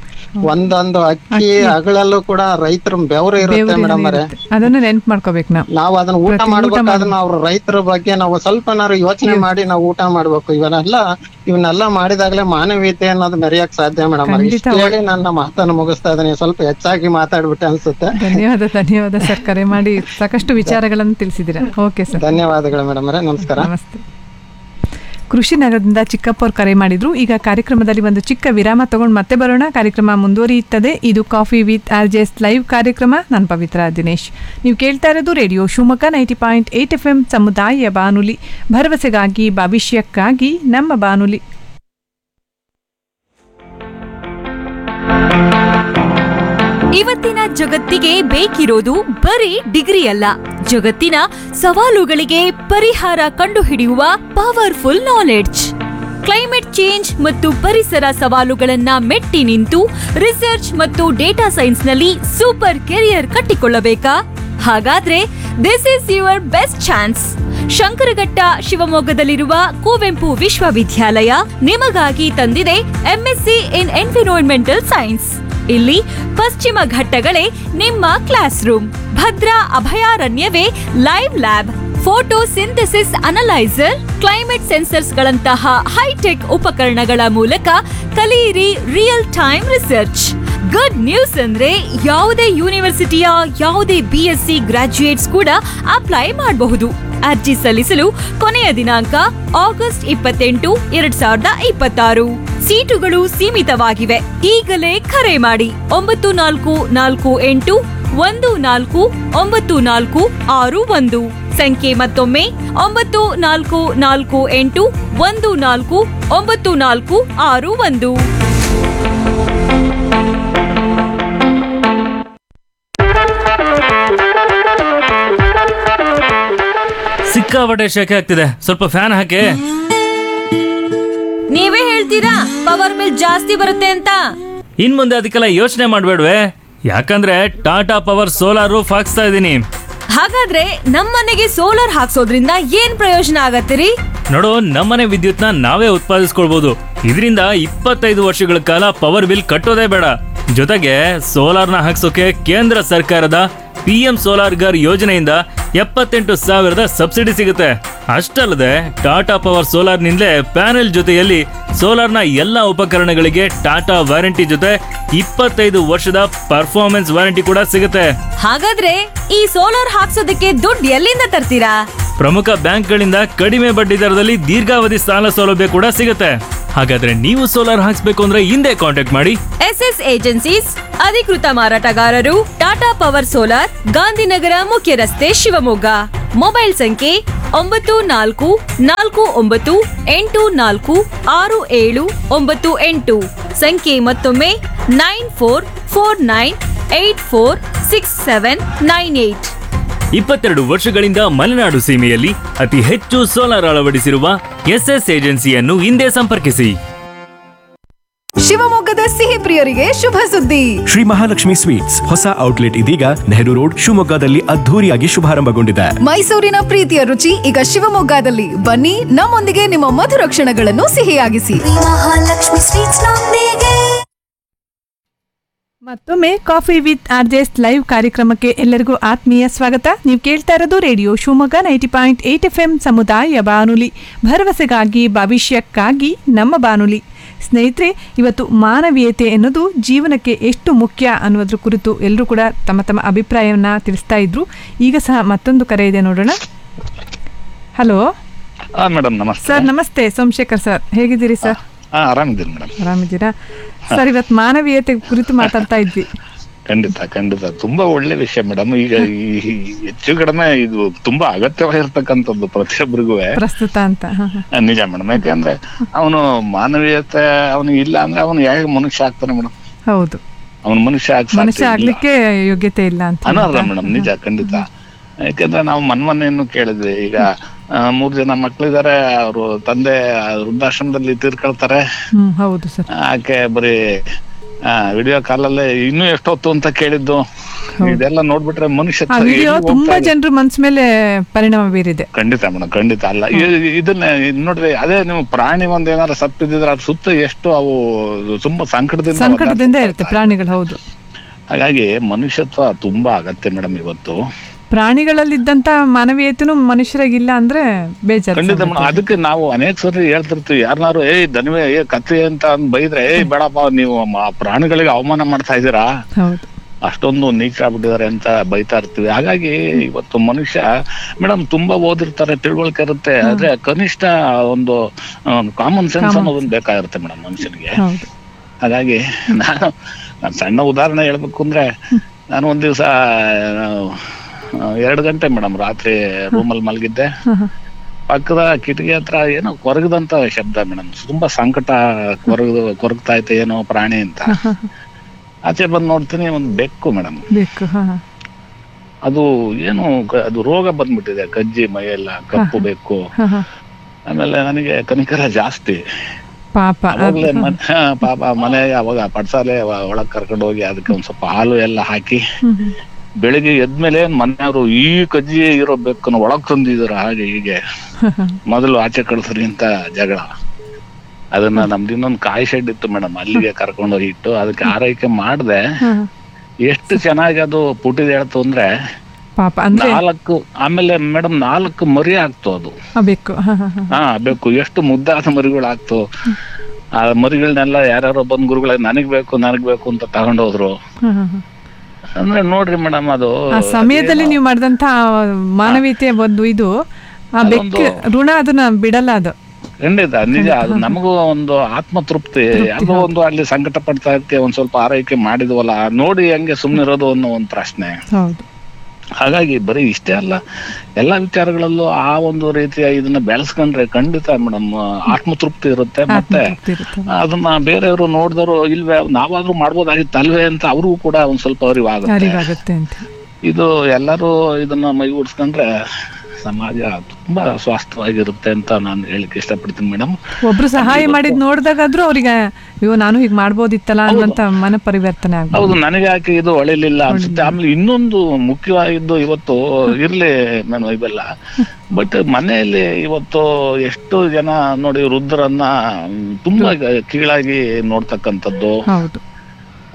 ಒಂದೊಂದು ಅಕ್ಕಿ ಅಗಳಲ್ಲೂ ಕೂಡ ರೈತರ ಬೆವರು ಇರುತ್ತೆ ದೇವ್ರ ಮೇಡಮ್ ಅವರೇ ಇರುತ್ತೆ. ಅದನ್ನ ನೆನ್ಪು ಮಾಡ್ಕೋಬೇಕು ನಾವು ನಾವು ಅದನ್ನ ಊಟ ಮಾಡ್ಬೇಕಾದ್ರೆ ನಾವು ರೈತರ ಬಗ್ಗೆ ನಾವು ಸ್ವಲ್ಪನಾರು ಯೋಚನೆ ಮಾಡಿ ನಾವು ಊಟ ಮಾಡ್ಬೇಕು ಇವನ್ನೆಲ್ಲ ಇವನ್ನೆಲ್ಲ ಮಾಡಿದಾಗ್ಲೇ ಮಾನವೀಯತೆ ಅನ್ನೋದು ಮೆರೆಯಕ್ ಸಾಧ್ಯ ಮೇಡಮ್ ಖಂಡಿತ. ಹೇಳಿ ನನ್ನ ಮಾತನ್ನು ಮುಗಿಸ್ತಾ ಇದ್ದೀನಿ ಸ್ವಲ್ಪ ಹೆಚ್ಚಾಗಿ ಮಾತಾಡ್ಬಿಟ್ಟೆ ಅನ್ಸುತ್ತೆ ಧನ್ಯವಾದ ಧನ್ಯವಾದ ಸರ್ ಕರೆ ಮಾಡಿ ಸಾಕಷ್ಟು ವಿಚಾರಗಳನ್ನು ತಿಳಿಸಿದ್ದೀರಾ ಓಕೆ ಸರ್ ಧನ್ಯವಾದಗಳು ಮೇಡಮ್ ಅವರೇ ನಮಸ್ಕಾರ ನಮಸ್ತೆ ಕೃಷಿ ನಗರದಿಂದ ಚಿಕ್ಕಪ್ಪವ್ರು ಕರೆ ಮಾಡಿದ್ರು ಈಗ ಕಾರ್ಯಕ್ರಮದಲ್ಲಿ ಒಂದು ಚಿಕ್ಕ ವಿರಾಮ ತಗೊಂಡು ಮತ್ತೆ ಬರೋಣ ಕಾರ್ಯಕ್ರಮ ಮುಂದುವರಿಯುತ್ತದೆ ಇದು coffee with R J S live ಕಾರ್ಯಕ್ರಮ ನಾನು ಪವಿತ್ರ ದಿನೇಶ್ ನೀವು ಕೇಳ್ತಾ ಇರೋದು radio Shivamogga ninety point eight F M ಸಮುದಾಯ ಬಾನುಲಿ ಭರವಸೆಗಾಗಿ ಭವಿಷ್ಯಕ್ಕಾಗಿ ನಮ್ಮ ಬಾನುಲಿ ಇವತ್ತಿನ ಜಗತ್ತಿಗೆ ಬೇಕಿರೋದು ಬರೀ ಡಿಗ್ರಿ ಅಲ್ಲ ಜಗತ್ತಿನ ಸವಾಲುಗಳಿಗೆ ಪರಿಹಾರ ಕಂಡುಹಿಡಿಯುವ ಪವರ್ಫುಲ್ ನಾಲೆಡ್ಜ್ ಕ್ಲೈಮೇಟ್ ಚೇಂಜ್ ಮತ್ತು ಪರಿಸರ ಸವಾಲುಗಳನ್ನ ಮೆಟ್ಟಿ ನಿಂತು ರಿಸರ್ಚ್ ಮತ್ತು ಡೇಟಾ ಸೈನ್ಸ್ನಲ್ಲಿ ಸೂಪರ್ ಕೆರಿಯರ್ ಕಟ್ಟಿಕೊಳ್ಳಬೇಕಾ ಹಾಗಾದ್ರೆ this is your best chance Shankaraghatta ಶಿವಮೊಗ್ಗದಲ್ಲಿರುವ ಕುವೆಂಪು ವಿಶ್ವವಿದ್ಯಾಲಯ ನಿಮಗಾಗಿ ತಂದಿದೆ ಎಂಎಸ್ಸಿ ಇನ್ ಎನ್ವಿರಾನ್ಮೆಂಟಲ್ ಸೈನ್ಸ್ ಇಲ್ಲಿ ಪಶ್ಚಿಮ ಘಟ್ಟಗಳೇ ನಿಮ್ಮ ಕ್ಲಾಸ್ ರೂಮ್ ಭದ್ರಾ ಅಭಯಾರಣ್ಯವೇ live lab photo synthesis analyser climate sensors ಗಳಂತಹ ಹೈಟೆಕ್ ಉಪಕರಣಗಳ ಮೂಲಕ ಕಲಿಯಿರಿ real time research good news ಅಂದ್ರೆ ಯಾವುದೇ ಯೂನಿವರ್ಸಿಟಿಯ ಯಾವುದೇ ಬಿ ಎಸ್ ಸಿ ಗ್ರಾಜ್ಯುಯೇಟ್ಸ್ ಕೂಡ ಅಪ್ಲೈ ಮಾಡಬಹುದು ಅರ್ಜಿ ಸಲ್ಲಿಸಲು ಕೊನೆಯ ದಿನಾಂಕ ಆಗಸ್ಟ್ ಇಪ್ಪತ್ತೆಂಟು ಎರಡ್ ಸಾವಿರದ ಇಪ್ಪತ್ತಾರು ಸೀಟುಗಳು ಸೀಮಿತವಾಗಿವೆ ಈಗಲೇ ಕರೆ ಮಾಡಿ ಒಂಬತ್ತು ನಾಲ್ಕು ನಾಲ್ಕು ಎಂಟು ಒಂದು ನಾಲ್ಕು ಒಂಬತ್ತು ನಾಲ್ಕು ಆರು ಒಂದು ಸಂಖ್ಯೆ ಮತ್ತೊಮ್ಮೆ ಒಂಬತ್ತು ನಾಲ್ಕು ನಾಲ್ಕು ಎಂಟು ಒಂದು ನಾಲ್ಕು ಒಂಬತ್ತು ನಾಲ್ಕು ಆರು ಒಂದು ಸಿಕ್ಕಾಪಟ್ಟೆ ಶೆಕೆ ಆಗ್ತಿದೆ ಸ್ವಲ್ಪ ಫ್ಯಾನ್ ಹಾಕಿ ನೀವೇ ಹೇಳ್ತೀರಾ ಪವರ್ ಬಿಲ್ ಜಾಸ್ತಿ ಬರುತ್ತೆ ಅಂತ ಇನ್ ಮುಂದೆ ಅದಕ್ಕೆಲ್ಲ ಯೋಚನೆ ಮಾಡ್ಬೇಡ್ವೆ ಯಾಕಂದ್ರೆ ಟಾಟಾ ಪವರ್ ಸೋಲಾರ್ ರೂಫ್ ಹಾಕ್ಸ್ತಾ ಇದ್ದೀನಿ ಹಾಗಾದ್ರೆ ನಮ್ಮನೆಗೆ ಸೋಲಾರ್ ಹಾಕ್ಸೋದ್ರಿಂದ ಏನ್ ಪ್ರಯೋಜನ ಆಗತ್ತಿರಿ ನೋಡು ನಮ್ಮನೆ ವಿದ್ಯುತ್ನ ನಾವೇ ಉತ್ಪಾದಿಸ್ಕೊಳ್ಬಹುದು ಇದರಿಂದ ಇಪ್ಪತ್ತೈದು ವರ್ಷಗಳ ಕಾಲ ಪವರ್ ಬಿಲ್ ಕಟ್ಟೋದೇ ಬೇಡ ಜೊತೆಗೆ ಸೋಲಾರ್ನ ಹಾಕ್ಸೋಕೆ ಕೇಂದ್ರ ಸರ್ಕಾರದ ಪಿ ಎಂ ಸೋಲಾರ್ ಗರ್ ಯೋಜನೆಯಿಂದ ಎಪ್ಪತ್ತೆಂಟು ಸಾವಿರದ ಸಬ್ಸಿಡಿ ಸಿಗುತ್ತೆ ಅಷ್ಟಲ್ಲದೆ ಟಾಟಾ ಪವರ್ ಸೋಲಾರ್ನಿಂದಲೇ ಪ್ಯಾನೆಲ್ ಜೊತೆಯಲ್ಲಿ ಸೋಲಾರ್ನ ಎಲ್ಲ ಉಪಕರಣಗಳಿಗೆ ಟಾಟಾ ವಾರಂಟಿ ಜೊತೆ ಇಪ್ಪತ್ತೈದು ವರ್ಷದ ಪರ್ಫಾರ್ಮೆನ್ಸ್ ವಾರಂಟಿ ಕೂಡ ಸಿಗುತ್ತೆ ಹಾಗಾದ್ರೆ ಈ ಸೋಲಾರ್ ಹಾಕ್ಸೋದಕ್ಕೆ ದುಡ್ಡು ಎಲ್ಲಿಂದ ತರ್ತೀರಾ ಪ್ರಮುಖ ಬ್ಯಾಂಕ್ಗಳಿಂದ ಕಡಿಮೆ ಬಡ್ಡಿ ದರದಲ್ಲಿ ದೀರ್ಘಾವಧಿ ಸಾಲ ಸೌಲಭ್ಯ ಕೂಡ ಸಿಗುತ್ತೆ ಹಾಗಾದ್ರೆ ನೀವು ಸೋಲಾರ್ ಹಾಕ್ಸ್ಬೇಕು ಅಂದ್ರೆ ಹಿಂದೆ ಕಾಂಟ್ಯಾಕ್ಟ್ ಮಾಡಿ ಎಸ್ ಎಸ್ ಏಜೆನ್ಸೀಸ್ ಅಧಿಕೃತ ಮಾರಾಟಗಾರರು ಟಾಟಾ ಪವರ್ ಸೋಲಾರ್ ಗಾಂಧಿನಗರ ಮುಖ್ಯ ರಸ್ತೆ ಶಿವಮೊಗ್ಗ ಮೊಬೈಲ್ ಸಂಖ್ಯೆ ಒಂಬತ್ತು ನಾಲ್ಕು ನಾಲ್ಕು ಒಂಬತ್ತು ಎಂಟು ನಾಲ್ಕು ಆರು ಏಳು ಒಂಬತ್ತು ಎಂಟು ಸಂಖ್ಯೆ ಮತ್ತೊಮ್ಮೆ nine four four nine eight four six seven nine eight ಇಪ್ಪತ್ತೆರಡು ವರ್ಷಗಳಿಂದ ಮಲೆನಾಡು ಸೀಮೆಯಲ್ಲಿ ಅತಿ ಹೆಚ್ಚು ಸೋಲಾರ್ ಅಳವಡಿಸಿರುವ ಎಸ್ಎಸ್ ಏಜೆನ್ಸಿಯನ್ನು ಹಿಂದೆ ಸಂಪರ್ಕಿಸಿ ಶಿವಮೊಗ್ಗದ ಸಿಹಿ ಪ್ರಿಯರಿಗೆ ಶುಭ ಸುದ್ದಿ ಶ್ರೀ ಮಹಾಲಕ್ಷ್ಮಿ ಸ್ವೀಟ್ಸ್ ಹೊಸ ಔಟ್ಲೆಟ್ ಇದೀಗ ನೆಹರು ರೋಡ್ ಶಿವಮೊಗ್ಗದಲ್ಲಿ ಅದ್ಧೂರಿಯಾಗಿ ಶುಭಾರಂಭಗೊಂಡಿದೆ ಮೈಸೂರಿನ ಪ್ರೀತಿಯ ರುಚಿ ಈಗ ಶಿವಮೊಗ್ಗದಲ್ಲಿ ಬನ್ನಿ ನಮ್ಮೊಂದಿಗೆ ನಿಮ್ಮ ಮಧುರ ಕ್ಷಣಗಳನ್ನು ಸಿಹಿಯಾಗಿಸಿ ಮಹಾಲಕ್ಷ್ಮಿ ಸ್ವೀಟ್ಸ್ ನೊಂದಿಗೆ ಮತ್ತೊಮ್ಮೆ ಕಾಫಿ ವಿತ್ ಆರ್ಜೆಸ್ ಲೈವ್ ಕಾರ್ಯಕ್ರಮಕ್ಕೆ ಎಲ್ಲರಿಗೂ ಆತ್ಮೀಯ ಸ್ವಾಗತ ನೀವು ಕೇಳ್ತಾ ಇರೋದು radio Shivamogga ninety point eight F M ಸಮುದಾಯ ಬಾನುಲಿ ಭರವಸೆಗಾಗಿ ಭವಿಷ್ಯಕ್ಕಾಗಿ ನಮ್ಮ ಬಾನುಲಿ ಸ್ನೇಹಿತರೆ ಇವತ್ತು ಮಾನವೀಯತೆ ಎನ್ನುವುದು ಜೀವನಕ್ಕೆ ಎಷ್ಟು ಮುಖ್ಯ ಅನ್ನೋದ್ರ ಕುರಿತು ಎಲ್ಲರೂ ಕೂಡ ತಮ್ಮ ತಮ್ಮ ಅಭಿಪ್ರಾಯವನ್ನು ತಿಳಿಸ್ತಾ ಇದ್ರು ಈಗ ಸಹ ಮತ್ತೊಂದು ಕರೆ ಇದೆ ನೋಡೋಣ ಹಲೋ ಹಾ ಮೇಡಮ್ ನಮಸ್ತೆ ಸರ್ ನಮಸ್ತೆ ಸೋಮಶೇಖರ್ ಸರ್ ಹೇಗಿದ್ದೀರಿ ಸರ್ ಹಾ ಆರಾಮಿದ್ದೀನಿ ಮೇಡಮ್ ಆರಾಮಿದ್ದೀರಾ ಸರ್ ಇವತ್ತು ಮಾನವೀಯತೆ ಕುರಿತು ಮಾತಾಡ್ತಾ ಇದ್ವಿ ಖಂಡಿತ ಖಂಡಿತ ತುಂಬಾ ಒಳ್ಳೆ ವಿಷಯ ಮೇಡಮ್ ಈಗ ಈ ಈ ಹೆಚ್ಚು ಕಡಿಮೆ ಇದು ತುಂಬಾ ಅಗತ್ಯವಾಗಿರ್ತಕ್ಕಂಥದ್ದು ಪ್ರತಿಯೊಬ್ಬರಿಗೂ ಪ್ರಸ್ತುತ ಅಂತ ಹ, ಹ. ನಿಜ ಮೇಡಮ್ ಯಾಕಂದ್ರೆ ಅವನು ಮಾನವೀಯತೆ ಅವನಿಗೆ ಇಲ್ಲ ಅಂದ್ರೆ ಅವನು ಹೇಗೆ ಮನುಷ್ಯ ಆಗ್ತಾನೆ ಮೇಡಮ್ ಹೌದು ಅವನು ಮನುಷ್ಯ ಆಗ್ ಮನುಷ್ಯ ಸಾಧ್ಯ ಇಲ್ಲ. ಆಗ್ಲಿಕ್ಕೆ ಯೋಗ್ಯತೆ ಇಲ್ಲ ಅಂತ ಅನರ್ಹ ಮೇಡಮ್ ನಿಜ ಖಂಡಿತ ಯಾಕಂದ್ರೆ ನಾವು ಮನ್ಮನೆಯನ್ನು ಕೇಳಿದ್ವಿ ಈಗ ಆ, ಮೂರ್ ಜನ ಮಕ್ಳಿದಾರೆ ಅವರು ತಂದೆ ವೃದ್ಧಾಶ್ರಮದಲ್ಲಿ ತೀರ್ಕೊಳ್ತಾರೆ ಹ್ಮ್ ಹೌದು ಸರ್ ಆಕೆ ಬರೀ ವಿಡಿಯೋ ಕಾಲಲ್ಲೇ ಇನ್ನೂ ಎಷ್ಟೊತ್ತು ಅಂತ ಕೇಳಿದ್ದು ಇದೆಲ್ಲ ನೋಡ್ಬಿಟ್ರೆ ಮನುಷ್ಯ ಆ ವಿಡಿಯೋ ತುಂಬಾ ಜನರ ಮನ್ಸ್ ಮೇಲೆ ಪರಿಣಾಮ ಬೀರಿದೆ ಖಂಡಿತ ಮೇಡಮ್ ಖಂಡಿತ ಅಲ್ಲ ಇ- ಇದನ್ನ ಇದ್ ನೋಡ್ರಿ ಅದೇ ನೀವು ಪ್ರಾಣಿ ಒಂದ್ ಏನಾರ ಸತ್ತಿದ್ರೆ ಅದ್ರ ಸುತ್ತ ಎಷ್ಟು ಅವು ತುಂಬಾ ಸಂಕಟದಿಂದ ಸಂಕಟದಿಂದ ಇರುತ್ತೆ ಪ್ರಾಣಿಗಳು ಹೌದು ಹಾಗಾಗಿ ಮನುಷ್ಯತ್ವ ತುಂಬಾ ಅಗತ್ಯ ಮೇಡಮ್ ಇವತ್ತು ಪ್ರಾಣಿಗಳಲ್ಲಿದ್ದಂತ ಮಾನವೀಯತೆನೂ ಮನುಷ್ಯರಾಗಿಲ್ಲ ಅಂದ್ರೆ ಬೇಜಾರು ಖಂಡಿತ ಮೇಡಮ್ ಅದಕ್ಕೆ ನಾವು ಅನೇಕ ಸರಿ ಹೇಳ್ತಿರ್ತೀವಿ ಯಾರನ್ನಾರು ಏಯ್ ದನಿವೆ ಏ ಕತ್ತೆ ಅಂತ ಅಂದ್ ಬೈದ್ರೆ ಏಯ್ ಬೇಡಪ್ಪ ನೀವು ಮ- ಪ್ರಾಣಿಗಳಿಗೆ ಅವಮಾನ ಮಾಡ್ತಾ ಇದ್ದೀರಾ ಹೌದು ಅಷ್ಟೊಂದು ನೀಚ ಆಗ್ಬಿಟ್ಟಿದ್ದಾರೆ ಅಂತ ಬೈತಾ ಇರ್ತೀವಿ ಹಾಗಾಗಿ ಇವತ್ತು ಮನುಷ್ಯ ಮೇಡಮ್ ತುಂಬಾ ಓದಿರ್ತಾರೆ ತಿಳುವಳಿಕೆ ಇರುತ್ತೆ ಆದ್ರೆ ಕನಿಷ್ಠ ಒಂದು ಕಾಮನ್ ಸೆನ್ಸ್ ಅನ್ನೋದೊಂದು ಬೇಕಾಗಿರುತ್ತೆ ಮೇಡಮ್ ಮನುಷ್ಯನಿಗೆ ಹೌದು ಹಾಗಾಗಿ ನಾನು ನಾನು ಸಣ್ಣ ಉದಾಹರಣೆ ಹೇಳ್ಬೇಕು ಅಂದ್ರೆ ನಾನು ಒಂದ್ ದಿವಸ ಎರಡು ಗಂಟೆ ಮೇಡಮ್ ರಾತ್ರಿ ರೂಮಲ್ಲಿ ಮಲಗಿದ್ದೆ ಪಕ್ಕದ ಕಿಟಕಿ ಹತ್ರ ಏನೋ ಕೊರಗದಂತ ಶಬ್ದ ಮೇಡಮ್ ತುಂಬಾ ಸಂಕಟ ಕೊರಗದು ಕೊರಗ್ತಾ ಐತೆ ಏನೋ ಪ್ರಾಣಿ ಅಂತ ಆಚೆ ಬಂದು ನೋಡ್ತೀನಿ ಒಂದು ಬೆಕ್ಕು ಮೇಡಮ್ ಬೇಕು ಹ ಹ. ಅದು ಏನು ಕ- ಅದು ರೋಗ ಬಂದ್ಬಿಟ್ಟಿದೆ ಕಜ್ಜಿ ಮೈಯೆಲ್ಲ ಕಪ್ಪು ಬೆಕ್ಕು ಹ ಹ. ಆಮೇಲೆ ನನಗೆ ಕನಿಕರ ಜಾಸ್ತಿ ಪಾಪ ಅವಾಗ್ಲೇ ಅದು- ಮನ್- ಹಾ, ಪಾಪ ಮನೆಗೆ ಅವಾಗ ಪಡ್ಸಾಲೆ ಒಳಗ್ ಕರ್ಕೊಂಡು ಹೋಗಿ ಅದಕ್ಕೆ ಒಂದ್ ಸ್ವಲ್ಪ ಹಾಲು ಎಲ್ಲ ಹಾಕಿ ಹ್ಮ್ ಹ್ಮ್. ಬೆಳಿಗ್ಗೆ ಎದ್ಮೇಲೆ ಮನೆಯವರು ಈ ಕಜ್ಜಿ ಇರೋ ಬೆಕ್ಕನ್ನು ಒಳಗ್ ತಂದಿದಾರ ಹಾಗೆ ಹೀಗೆ ಮೊದಲು ಆಚೆ ಕಳ್ಸ್ರಿ ಅಂತ ಜಗಳ ಅದನ್ನ ನಮ್ದು ಇನ್ನೊಂದು ಕಾಯಿ ಶೆಡ್ ಇತ್ತು ಮೇಡಮ್ ಅಲ್ಲಿಗೆ ಕರ್ಕೊಂಡೋಗಿ ಇಟ್ಟು ಅದಕ್ಕೆ ಆರೈಕೆ ಮಾಡ್ದೆ ಹ ಹ. ಎಷ್ಟು ಚೆನ್ನಾಗಿ ಅದು ಪುಟಿದ ಹೇಳ್ತು ಅಂದ್ರೆ ಪಾಪ ಅಂದ್ರೆ ನಾಲ್ಕು ಆಮೇಲೆ ಮೇಡಮ್ ನಾಲ್ಕು ಮರಿ ಆಗ್ತು ಅದು ಆ ಬೇಕು ಹ ಹ ಹ. ಹಾ ಬೇಕು ಎಷ್ಟು ಮುದ್ದಾದ ಮರಿಗಳು ಆಗ್ತು ಆ ಮರಿಗಳನ್ನೆಲ್ಲ ಯಾರ್ಯಾರೋ ಬಂದ್ ಗುರುಗಳ ನನಗ್ ಬೇಕು ನನಗ್ ಬೇಕು ಅಂತ ತಗೊಂಡೋದ್ರು ಹ ಹ ಹ. ಅಂದ್ರೆ ನೋಡ್ರಿ ಮೇಡಮ್ ಅದು ಆ ಸಮಯದಲ್ಲಿ ನೀವು ಮಾಡಿದಂತ ಮಾನವೀಯತೆ ಒಂದು ಇದು ಆ ಬೆಕ್ಕ ಋಣ ಅದನ್ನ ಬಿಡಲ್ಲ ಅದು ಖಂಡಿತ ನಿಜ ಅದು ನಮಗೂ ಒಂದು ಆತ್ಮತೃಪ್ತಿ ಯಾವ್ದೋ ಒಂದು ಅಲ್ಲಿ ಸಂಕಟ ಪಡ್ತಾ ಇರ್ತೀವಿ ಒಂದ್ ಸ್ವಲ್ಪ ಆರೈಕೆ ಮಾಡಿದ್ವಲ್ಲ ನೋಡಿ ಹೆಂಗೆ ಸುಮ್ನಿರೋದು ಅನ್ನೋ ಒಂದ್ ಪ್ರಶ್ನೆ ಹೌದು ಹಾಗಾಗಿ ಬರೀ ಇಷ್ಟೇ ಅಲ್ಲ ಎಲ್ಲಾ ವಿಚಾರಗಳಲ್ಲೂ ಆ ಒಂದು ರೀತಿಯ ಇದನ್ನ ಬೆಳೆಸ್ಕೊಂಡ್ರೆ ಖಂಡಿತ ಮೇಡಮ್ ಆತ್ಮತೃಪ್ತಿ ಇರುತ್ತೆ ಮತ್ತೆ ಗೊತ್ತಿರುತ್ತೆ. ಅದನ್ನ ಬೇರೆಯವರು ನೋಡಿದವರು ಇಲ್ವೇ ನಾವಾದ್ರೂ ಮಾಡ್ಬೋದಾಗಿತ್ತು ಅಲ್ವೇ ಅಂತ ಅವ್ರಿಗೂ ಕೂಡ ಒಂದ್ ಸ್ವಲ್ಪ ಅರಿವಾಗುತ್ತೆ ಅರಿವಾಗುತ್ತೆ ಅಂತ ಇದು ಎಲ್ಲರೂ ಇದನ್ನ ಮೈಗೂಡಿಸ್ಕೊಂಡ್ರೆ ಸಮಾಜ ತುಂಬಾ ಸ್ವಾಸ್ಥ್ಯವಾಗಿರುತ್ತೆ ಅಂತ ನಾನು ಹೇಳಿಕ್ಕೆ ಇಷ್ಟಪಡ್ತೀನಿ ಮೇಡಮ್ ಒಬ್ರು ಸಹಾಯ ಮಾಡಿದ್ ನೋಡಿದಾಗಾದ್ರೂ ಅವ್ರಿಗೆ ಅಯ್ಯೋ ನಾನು ಹೀಗೆ ಮಾಡ್ಬೋದಿತ್ತಲ್ಲ ಅನ್ನುವಂತ ಮನ ಪರಿವರ್ತನೆ ಆಗ್ಬೋದು ಹೌದು ನನಗೆ ಯಾಕೆ ಇದು ಹೊಳಿಲಿಲ್ಲ ಅನ್ಸುತ್ತೆ ಆಮೇಲೆ ಇನ್ನೊಂದು ಮುಖ್ಯವಾಗಿದ್ದು ಇವತ್ತು ಇರ್ಲಿ ನಾನು ಇವೆಲ್ಲ ಬಟ್ ಮನೆಯಲ್ಲಿ ಇವತ್ತು ಎಷ್ಟು ಜನ ನೋಡಿ ವೃದ್ಧರನ್ನ ಮ್, ತುಂಬಾ ಕೀಳಾಗಿ ನೋಡ್ತಕ್ಕಂಥದ್ದು ಹೌದು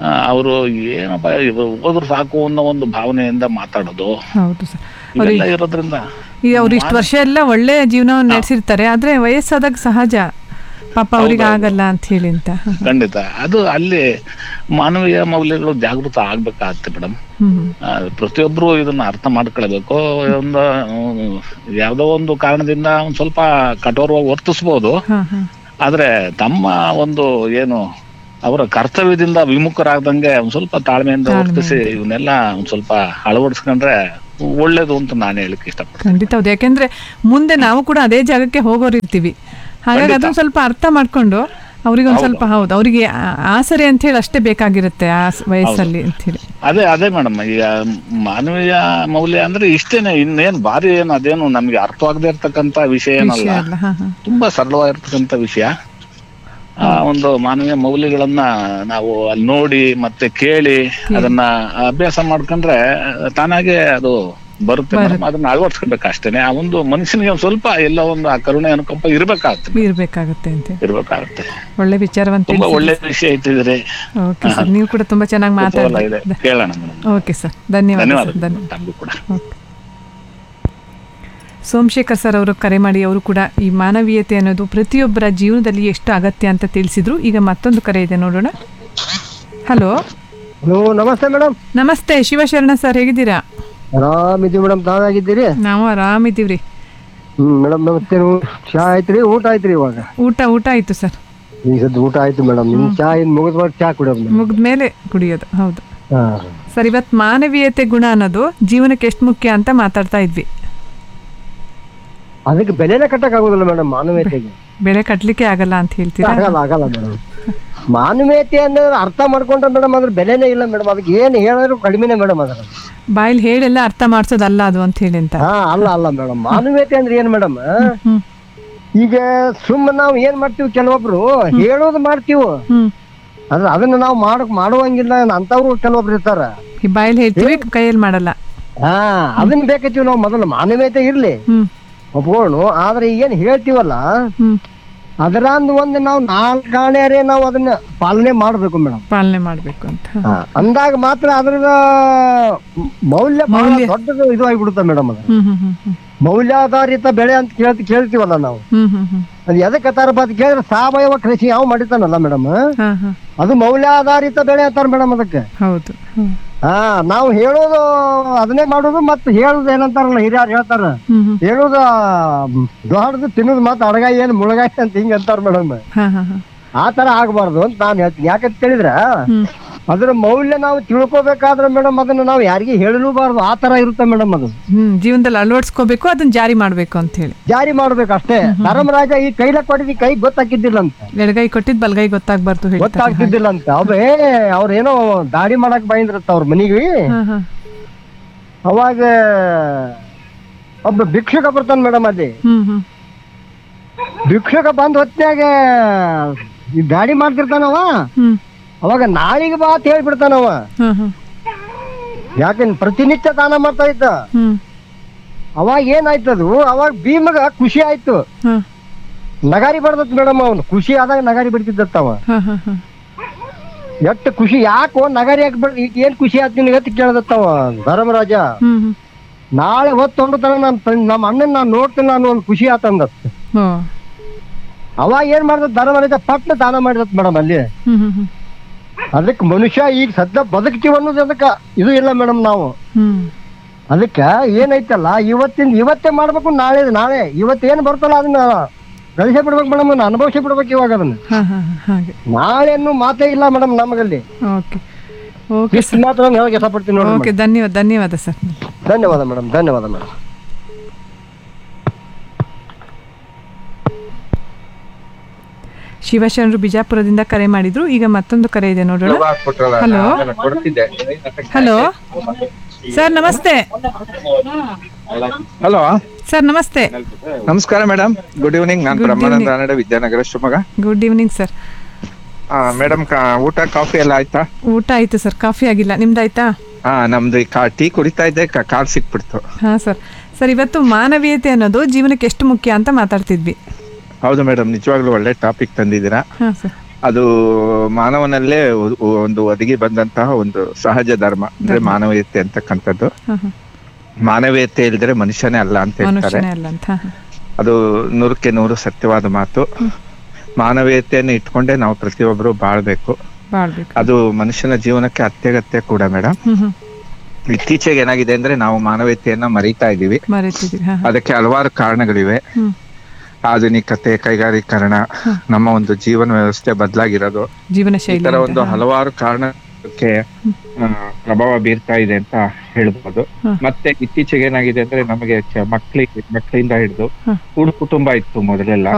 ಅವರು ಏನಪ್ಪ ಇವ್ರು ಹೋದ್ರು ಸಾಕು ಅನ್ನೋ ಒಂದು ಭಾವನೆಯಿಂದ ಮಾತಾಡೋದು ಹೌದು ಸರ್ ಇವೆಲ್ಲ ಇರೋದ್ರಿಂದ ಈಗ ಅವ್ರು ಇಷ್ಟು ವರ್ಷ ಎಲ್ಲ ಒಳ್ಳೆ ಜೀವನವನ್ನು ನಡೆಸಿರ್ತಾರೆ ಆದ್ರೆ ವಯಸ್ಸಾದಾಗ ಸಹಜ ಪಾಪ ಅವ್ರಿಗೆ ಆಗಲ್ಲ ಅಂತ ಹೇಳಿ ಅಂತ ಖಂಡಿತ ಅದು ಅಲ್ಲಿ ಮಾನವೀಯ ಮೌಲ್ಯಗಳು ಜಾಗೃತ ಆಗ್ಬೇಕಾಗತ್ತೆ ಮೇಡಮ್ ಹ್ಮ್ ಪ್ರತಿಯೊಬ್ರು ಇದನ್ನ ಅರ್ಥ ಮಾಡ್ಕೊಳ್ಬೇಕು ಒಂದು ಹ್ಮ್, ಯಾವ್ದೋ ಒಂದು ಕಾರಣದಿಂದ ಒಂದ್ ಸ್ವಲ್ಪ ಕಠೋರವಾಗಿ ವರ್ತಿಸ್ಬೋದು ಹಾ ಹಾ ಆದ್ರೆ ತಮ್ಮ ಒಂದು ಏನು ಅವರ ಕರ್ತವ್ಯದಿಂದ ವಿಮುಖರಾಗ್ದಂಗೆ ಒಂದ್ ಸ್ವಲ್ಪ ತಾಳ್ಮೆಯಿಂದ ವರ್ತಿಸಿ ಇವನ್ನೆಲ್ಲ ಒಂದ್ ಸ್ವಲ್ಪ ಅಳವಡಿಸ್ಕೊಂಡ್ರೆ ಒಳ್ಳೇದು ಅಂತ ನಾನು ಹೇಳಕ್ ಇಷ್ಟಪಡ್ತೀನಿ ಖಂಡಿತ ಹೌದು ಯಾಕೆಂದ್ರೆ ಮುಂದೆ ನಾವು ಕೂಡ ಅದೇ ಜಾಗಕ್ಕೆ ಹೋಗೋರು ಇರ್ತೀವಿ ಹಾಗಾಗಿ ಅದನ್ನ ಸ್ವಲ್ಪ ಅರ್ಥ ಮಾಡ್ಕೊಂಡು ಅವ್ರಿಗೆ ಒಂದ್ ಸ್ವಲ್ಪ ಹೌದು ಅವರಿಗೆ ಆಸರೆ ಅಂತ ಹೇಳಿ ಅಷ್ಟೇ ಬೇಕಾಗಿರುತ್ತೆ ಆ ಸ್- ವಯಸ್ಸಲ್ಲಿ ಅಂತ ಹೇಳಿ ಅದೇ ಅದೇ ಮೇಡಮ್ ಈಗ ಮಾನವೀಯ ಮೌಲ್ಯ ಅಂದ್ರೆ ಇಷ್ಟೇನೆ ಇನ್ನೇನ್ ಭಾರಿ ಏನು ಅದೇನು ನಮ್ಗೆ ಅರ್ಥವಾಗದೇ ಇರ್ತಕ್ಕಂತ ವಿಷಯ ಏನಲ್ಲ ವಿಷಯ ಅಲ್ಲ ಹಾ ಹಾ ತುಂಬಾ ಸರಳವಾಗಿರ್ತಕ್ಕಂಥ ವಿಷಯ ಆ ಒಂದು ಮಾನವೀಯ ಮೌಲ್ಯಗಳನ್ನ ನಾವು ಅಲ್ಲಿ ನೋಡಿ ಮತ್ತೆ ಕೇಳಿ ಅದನ್ನ ಅಭ್ಯಾಸ ಮಾಡ್ಕೊಂಡ್ರೆ ತಾನಾಗೆ ಅದು ಬರುತ್ತೆ ಮೇಡಮ್ ಅದನ್ನ ಅಳವಡಿಸ್ಕೊಬೇಕು ಅಷ್ಟೇನೆ ಆ ಒಂದು ಮನುಷ್ಯನಿಗೆ ಒಂದ್ ಸ್ವಲ್ಪ ಎಲ್ಲ ಒಂದು ಆ ಕರುಣೆ ಅನುಕಂಪ ಇರ್ಬೇಕಾಗತ್ತೆ ಇರ್ಬೇಕಾಗುತ್ತೆ ಅಂತ ಹೇಳಿ. ಇರ್ಬೇಕಾಗತ್ತೆ ಒಳ್ಳೆ ವಿಚಾರವಂತ ತುಂಬಾ ಒಳ್ಳೆ ವಿಷಯ ಇಟ್ಟಿದ್ರೆ ಓಕೆ ಸರ್ ನೀವು ಕೂಡ ತುಂಬಾ ಚೆನ್ನಾಗಿ ಕುತೂಹಲ ಇದೆ ಮಾತಾಡಿದ್ರೆ ಕೇಳೋಣ ಮೇಡಮ್ ಓಕೆ ಸರ್ ಧನ್ಯವಾದ ಧನ್ಯವಾದ ಸರ್ ಧನ್ಯವಾದ ತಮಗೂ ಕೂಡ ಸೋಮಶೇಖರ್ ಸರ್ ಅವರು ಕರೆ ಮಾಡಿ ಅವರು ಕೂಡ ಈ ಮಾನವೀಯತೆ ಅನ್ನೋದು ಪ್ರತಿಯೊಬ್ಬರ ಜೀವನದಲ್ಲಿ ಎಷ್ಟು ಅಗತ್ಯ ಅಂತ ತಿಳಿಸಿದ್ರು ಈಗ ಮತ್ತೊಂದು ಕರೆ ಇದೆ ನೋಡೋಣ ಹಲೋ ಹಲೋ ನಮಸ್ತೆ ಮೇಡಮ್ ನಮಸ್ತೆ ಶಿವಶರಣ ಸರ್ ಹೇಗಿದ್ದೀರಾ ಆರಾಮಿದ್ದೀವಿ ಮೇಡಮ್ ತಾವಾಗಿದ್ದೀರಿ ನಾವು ಆರಾಮಿದ್ದೀವ್ರಿ ಹ್ಮ್ ಮೇಡಮ್ ನಮಸ್ತೆ ನೀವು ಚಾ ಆಯ್ತ್ರಿ ಊಟ ಆಯ್ತ್ರಿ ಇವಾಗ ಊಟ ಊಟ ಆಯ್ತು ಸರ್ ಈಗ ಸದ್ ಊಟ ಆಯ್ತು ಮೇಡಮ್ ನಿಮ್ ಚಾ ಇನ್ ಮುಗಿದ್ಮೇಲೆ ಚಾ ಕುಡಿಯೋದು ಮೇಡಮ್ ಮುಗಿದ ಮೇಲೆ ಕುಡಿಯೋದು ಹೌದು ಹಾ ಸರ್ ಇವತ್ತು ಮಾನವೀಯತೆ ಗುಣ ಅನ್ನೋದು ಜೀವನಕ್ಕೆ ಎಷ್ಟು ಮುಖ್ಯ ಅಂತ ಮಾತಾಡ್ತಾ ಇದ್ವಿ ಅದಕ್ಕೆ ಬೆಲೆನೇ ಕಟ್ಟಕ್ ಆಗೋದಿಲ್ಲ ಮೇಡಮ್ ಮಾನವೀಯತೆಗೆ ಬೆಲೆ ಕಟ್ಲಿಕ್ಕೆ ಆಗಲ್ಲ ಅಂತ ಹೇಳ್ತೀರಾ ಆಗಲ್ಲ ಆಗಲ್ಲ ಮೇಡಮ್ ಮಾನವೀಯತೆ ಅನ್ನೋದು ಅರ್ಥ ಮಾಡ್ಕೊಂಡ್ರೆ ಮೇಡಮ್ ಅದ್ರ ಬೆಲೆನೇ ಇಲ್ಲ ಮೇಡಮ್ ಅದಕ್ಕೆ ಏನ್ ಹೇಳಿದ್ರು ಕಡಿಮೆನೆ ಮೇಡಮ್ ಅದರ ಬಾಯಲ್ಲಿ ಹೇಳೆಲ್ಲ ಅರ್ಥ ಮಾಡ್ಸೋದಲ್ಲ ಅದು ಅಂತ ಹೇಳಿ ಅಂತ ಹಾ ಅಲ್ಲ ಅಲ್ಲ ಮೇಡಮ್ ಮಾನವೀಯತೆ ಅಂದ್ರೆ ಏನ್ ಮೇಡಮ್ ಈಗ ಸುಮ್ಮನೆ ನಾವು ಏನ್ ಮಾಡ್ತೀವಿ ಕೆಲವೊಬ್ರು ಹೇಳೋದು ಮಾಡ್ತೀವಿ ಅದ್ರ ಅದನ್ನ ನಾವು ಮಾಡಕ್ ಮಾಡುವಂಗಿಲ್ಲ ಅಂತವ್ರು ಕೆಲವೊಬ್ರು ಇರ್ತಾರ ಈ ಬಾಯಲ್ಲಿ ಹೇಳ್ತೀವಿ ಕೈಯಲ್ಲಿ ಮಾಡಲ್ಲ ಹಾ ಅದನ್ನ ಬೇಕತ್ತೀವಿ ನಾವು ಮೊದಲು ಮಾನವೀಯತೆ ಇರ್ಲಿ ಒಪ್ಕೊಂಡು ಆದ್ರೆ ಏನ್ ಹೇಳ್ತೀವಲ್ಲ ಅದರಂದ್ ಒಂದು ನಾವು ನಾಲ್ಕಾಣೆರೆ ನಾವು ಅದನ್ನ ಪಾಲನೆ ಮಾಡ್ಬೇಕು ಮೇಡಮ್ ಪಾಲನೆ ಮಾಡ್ಬೇಕು ಅಂತ ಅಂದಾಗ ಮಾತ್ರ ಅದ್ರದ ಮೌಲ್ಯ ಬಹಳ ದೊಡ್ಡದು ಇದು ಆಗಿಬಿಡುತ್ತೆ ಮೇಡಮ್ ಅದು ಹ್ಮ್ ಹ್ಮ್ ಹ್ಮ್ ಹ್ಮ್ ಮೌಲ್ಯಾಧಾರಿತ ಬೆಳೆ ಅಂತ ಕೇಳ್ತಿ ಕೇಳ್ತೀವಲ್ಲ ನಾವು ಹ್ಮ್ ಹ್ಮ್ ಹ್ಮ್ ಅದು ಎದಕ್ಕೆ ಅತ್ತಾರಪ್ಪ ಅಂತ ಕೇಳಿದ್ರೆ ಸಾವಯವ ಕೃಷಿ ಯಾವ ಮಾಡಿತಾನಲ್ಲ ಮೇಡಮ್ ಹಾ ಹಾ ಅದು ಮೌಲ್ಯಾಧಾರಿತ ಬೆಳೆ ಅಂತಾರ ಮೇಡಮ್ ಅದಕ್ಕೆ ಹೌದು ಹ್ಮ್ ಹಾ ನಾವು ಹೇಳೋದು ಅದನ್ನೇ ಮಾಡೋದು ಮತ್ತೆ ಹೇಳೋದು ಏನಂತಾರಲ್ಲ ಹಿರಿಯರು ಹೇಳ್ತಾರ ಹ್ಮ್ ಹ್ಮ್ ಹೇಳೋದು ದೊಡ್ಡದು ತಿನ್ನೋದು ಮತ್ತೆ ಅಡಗಾಯಿ ಏನು ಮುಳಗಾಯಿ ಅಂತ ಹಿಂಗ ಅಂತಾರ ಮೇಡಮ್ ಹಾ ಹಾ ಹಾ ಆ ತರ ಆಗ್ಬಾರ್ದು ಅಂತ ನಾನು ಹೇಳ್ತೀನಿ ಯಾಕಂತ ಕೇಳಿದ್ರ ಅದ್ರ ಮೌಲ್ಯ ನಾವು ತಿಳ್ಕೊಬೇಕಾದ್ರೆ ಮೇಡಮ್ ಅದನ್ನ ನಾವು ಯಾರಿಗೆ ಹೇಳಲೂಬಾರ್ದು ಆ ತರ ಇರುತ್ತೆ ಮೇಡಮ್ ಅದು ಹ್ಮ್ ಜೀವನದಲ್ಲಿ ಅಳವಡಿಸ್ಕೋಬೇಕು ಅದನ್ನ ಜಾರಿ ಮಾಡ್ಬೇಕು ಅಂತ ಹೇಳಿ ಜಾರಿ ಮಾಡ್ಬೇಕು ಅಷ್ಟೇ ಧರ್ಮರಾಜ ಈ ಕೈಲ ಕೊಟ್ಟಿದ್ದು ಕೈ ಗೊತ್ತಾಕಿದ್ದಿಲ್ಲ ಅಂತ ಎಡಗೈ ಕೊಟ್ಟಿದ್ ಬಲ್ಗೈ ಗೊತ್ತಾಗ್ಬಾರ್ದು ಹೇಳ್ತಾರೆ ಗೊತ್ತಾಗ್ತಿದ್ದಿಲ್ಲ ಅಂತ ಅವೇ ಅವ್ರೇನೋ ದಾಡಿ ಮಾಡಕ್ ಬಂದಿರತ್ತ ಅವ್ರ ಮನಿಗೆ ಹಾ ಹಾ ಅವಾಗ ಒಬ್ಬ ಭಿಕ್ಷುಕ ಬರ್ತಾನ ಮೇಡಮ್ ಅಲ್ಲಿ ಹ್ಮ್ ಹ್ಮ್ ಭಿಕ್ಷುಕ ಬಂದ್ ಹೊತ್ನ್ಯಾಗ ಈ ಗಾಡಿ ಮಾಡ್ತಿರ್ತಾನವ ಹ್ಮ್ ಅವಾಗ ನಾಳಿಗೆ ಬಾ ಅಂತ ಹೇಳ್ಬಿಡ್ತಾನವ ಹ್ಮ್ ಹ್ಮ್ ಯಾಕೆ ಪ್ರತಿನಿತ್ಯ ದಾನ ಮಾಡ್ತಾ ಇದ್ದ ಹ್ಮ್ ಅವಾಗ ಏನಾಯ್ತದು ಅವಾಗ ಭೀಮಗ ಖುಷಿ ಆಯ್ತು ಹ್ಮ್ ನಗಾರಿ ಬಡ್ದತ್ ಮೇಡಮ್ ಅವನು ಖುಷಿ ಆದಾಗ ನಗಾರಿ ಬಿಡ್ತಿದ್ದತ್ತವ ಹಾ ಹಾ ಹಾ ಎಷ್ಟು ಖುಷಿ ಯಾಕೋ ನಗಾರಿ ಯಾಕೆ ಬಿಡ್ ಈಗ ಏನ್ ಖುಷಿ ಆಯ್ತು ನಿನಗೆ ಅಂತ ಕೇಳ್ದತ್ತವ ಧರ್ಮರಾಜ ಹ್ಮ್ ಹ್ಮ್ ನಾಳೆ ಹೊತ್ತು ತನ ನಾನು ನಮ್ಮ ಅಣ್ಣನ್ ನಾನು ನೋಡ್ತೀನಿ ನಾನು ಒಂದು ಖುಷಿ ಆತಂದತ್ ಓ ಅವಾಗ ಏನ್ ಮಾಡ್ದ ಧರ್ಮರಾಜ ಪಟ್ನ ದಾನ ಮಾಡಿದತ್ ಮೇಡಮ್ ಅಲ್ಲಿ ಹ್ಮ್ ಹ್ಮ್ ಹ್ಮ್ ಅದಕ್ಕೆ ಮನುಷ್ಯ ಈಗ ಸದ್ಯ ಬದುಕ್ತೀವಿ ಅನ್ನೋದು ಅದಕ್ಕ ಇದು ಇಲ್ಲ ಮೇಡಮ್ ನಾವು ಹ್ಮ್ ಅದಕ್ಕ ಏನೈತಲ್ಲ ಇವತ್ತಿನ ಇವತ್ತೇ ಮಾಡ್ಬೇಕು ನಾಳೆ ನಾಳೆ ಇವತ್ತು ಏನ್ ಬರ್ತಲ್ಲ ಅದನ್ನ ಗಳಿಸೇ ಬಿಡ್ಬೇಕು ಮೇಡಮ್ ಅನುಭವಿಸಿ ಬಿಡ್ಬೇಕು ಇವಾಗ ಅದನ್ನ ಹಾ ಹಾ ಹಾ, ಹಾಗೆ ನಾಳೆನ್ನು ಮಾತೇ ಇಲ್ಲ ಮೇಡಮ್ ನಮಗಲ್ಲಿ ಓಕೆ ಓಕೆ ಇಷ್ಟು ಮಾತ್ರ ನಾನು ಹೇಳಕ್ ಇಷ್ಟಪಡ್ತೀನಿ ನೋಡಿ ಓಕೆ ಧನ್ಯವಾದ ಧನ್ಯವಾದ ಸರ್ ಧನ್ಯವಾದ ಮೇಡಮ್ ಧನ್ಯವಾದ ಮೇಡಮ್ ಶಿವಶರಣರು ಬಿಜಾಪುರದಿಂದ ಕರೆ ಮಾಡಿದ್ರು ಈಗ ಮತ್ತೊಂದು ಕರೆ ಇದೆ ನೋಡೋಣ ಹಲೋ ಹಲೋ ಸರ್ ನಮಸ್ತೆ ಹಲೋ ಸರ್ ನಮಸ್ತೆ ನಮಸ್ಕಾರ ಮೇಡಮ್ ಗುಡ್ ಈವ್ನಿಂಗ್ ನಾನು Good Brahmananda evening. Ranade Vidyanagar Shivamogga good evening sir madam ಊಟ ಕಾಫಿ ಎಲ್ಲ ಆಯ್ತಾ ಊಟ ಆಯ್ತು ಸರ್ ಕಾಫಿ ಆಗಿಲ್ಲ ನಿಮ್ದಾಯ್ತಾ ಹಾ ನಮ್ದು ಈ ಕಾ ಟೀ ಕುಡಿತಾ ಇದ್ದೆ ಕಾ- ಕಾಲ್ ಸಿಕ್ಬಿಡ್ತು ಹಾ ಸರ್ ಸರ್ ಇವತ್ತು ಮಾನವೀಯತೆ ಅನ್ನೋದು ಜೀವನಕ್ಕೆ ಎಷ್ಟು ಮುಖ್ಯ ಅಂತ ಮಾತಾಡ್ತಿದ್ವಿ ಹೌದು ಮೇಡಮ್ ನಿಜವಾಗ್ಲೂ ಒಳ್ಳೆ ಟಾಪಿಕ್ ತಂದಿದ್ದೀರಾ ಹಾ ಸರ್ ಅದು ಮಾನವನಲ್ಲೇ ಒ- ಒಂದು ಒದಗಿ ಬಂದಂತಹ ಒಂದು ಸಹಜ ಧರ್ಮ ಅಂದ್ರೆ ಧರ್ಮ. ಮಾನವೀಯತೆ ಅಂತಕ್ಕಂಥದ್ದು ಹ, ಹ. ಮಾನವೀಯತೆ ಇಲ್ದ್ರೆ ಮನುಷ್ಯನೇ ಅಲ್ಲ ಅಂತ ಹೇಳ್ತಾರೆ ಮನುಷ್ಯನೇ ಅಲ್ಲ ಅಂತ ಹ, ಹ. ಅದು ನೂರಕ್ಕೆ ನೂರು ಸತ್ಯವಾದ ಮಾತು ಮಾನವೀಯತೆಯನ್ನು ಇಟ್ಕೊಂಡೇ ನಾವು ಪ್ರತಿಯೊಬ್ಬರು ಬಾಳ್ಬೇಕು ಬಾಳ್ಬೇಕು ಅದು ಮನುಷ್ಯನ ಜೀವನಕ್ಕೆ ಅತ್ಯಗತ್ಯ ಕೂಡ ಮೇಡಮ್ ಹ್ಮ್ ಹ್ಮ್ ಇತ್ತೀಚೆಗೆ ಏನಾಗಿದೆ ಅಂದ್ರೆ ನಾವು ಮಾನವೀಯತೆಯನ್ನ ಮರೀತಾ ಇದೀವಿ ಮರೀತಿದ್ದೀರಿ ಹ, ಹ. ಅದಕ್ಕೆ ಹಲವಾರು ಕಾರಣಗಳಿವೆ ಹ್ಮ್. ಆಧುನಿಕತೆ ಕೈಗಾರೀಕರಣ ನಮ್ಮ ಒಂದು ಜೀವನ ವ್ಯವಸ್ಥೆ ಬದಲಾಗಿರೋದು ಜೀವನ ಈ ಶೈಲಿ ತರ ಅಂತ, ಒಂದು ಹ. ಹಲವಾರು ಕಾರಣಕ್ಕೆ ಆ, ಪ್ರಭಾವ ಬೀರ್ತಾ ಇದೆ ಅಂತ ಹೇಳ್ಬೋದು ಹ. ಮತ್ತೆ ಇತ್ತೀಚೆಗೆ ಏನಾಗಿದೆ ಅಂದ್ರೆ ನಮಗೆ ಚ- ಮಕ್ಳಿಗೆ ಮಕ್ಕಳಿಂದ ಹಿಡಿದು ಹ. ಕೂಡು ಕುಟುಂಬ ಇತ್ತು ಮೊದಲೆಲ್ಲ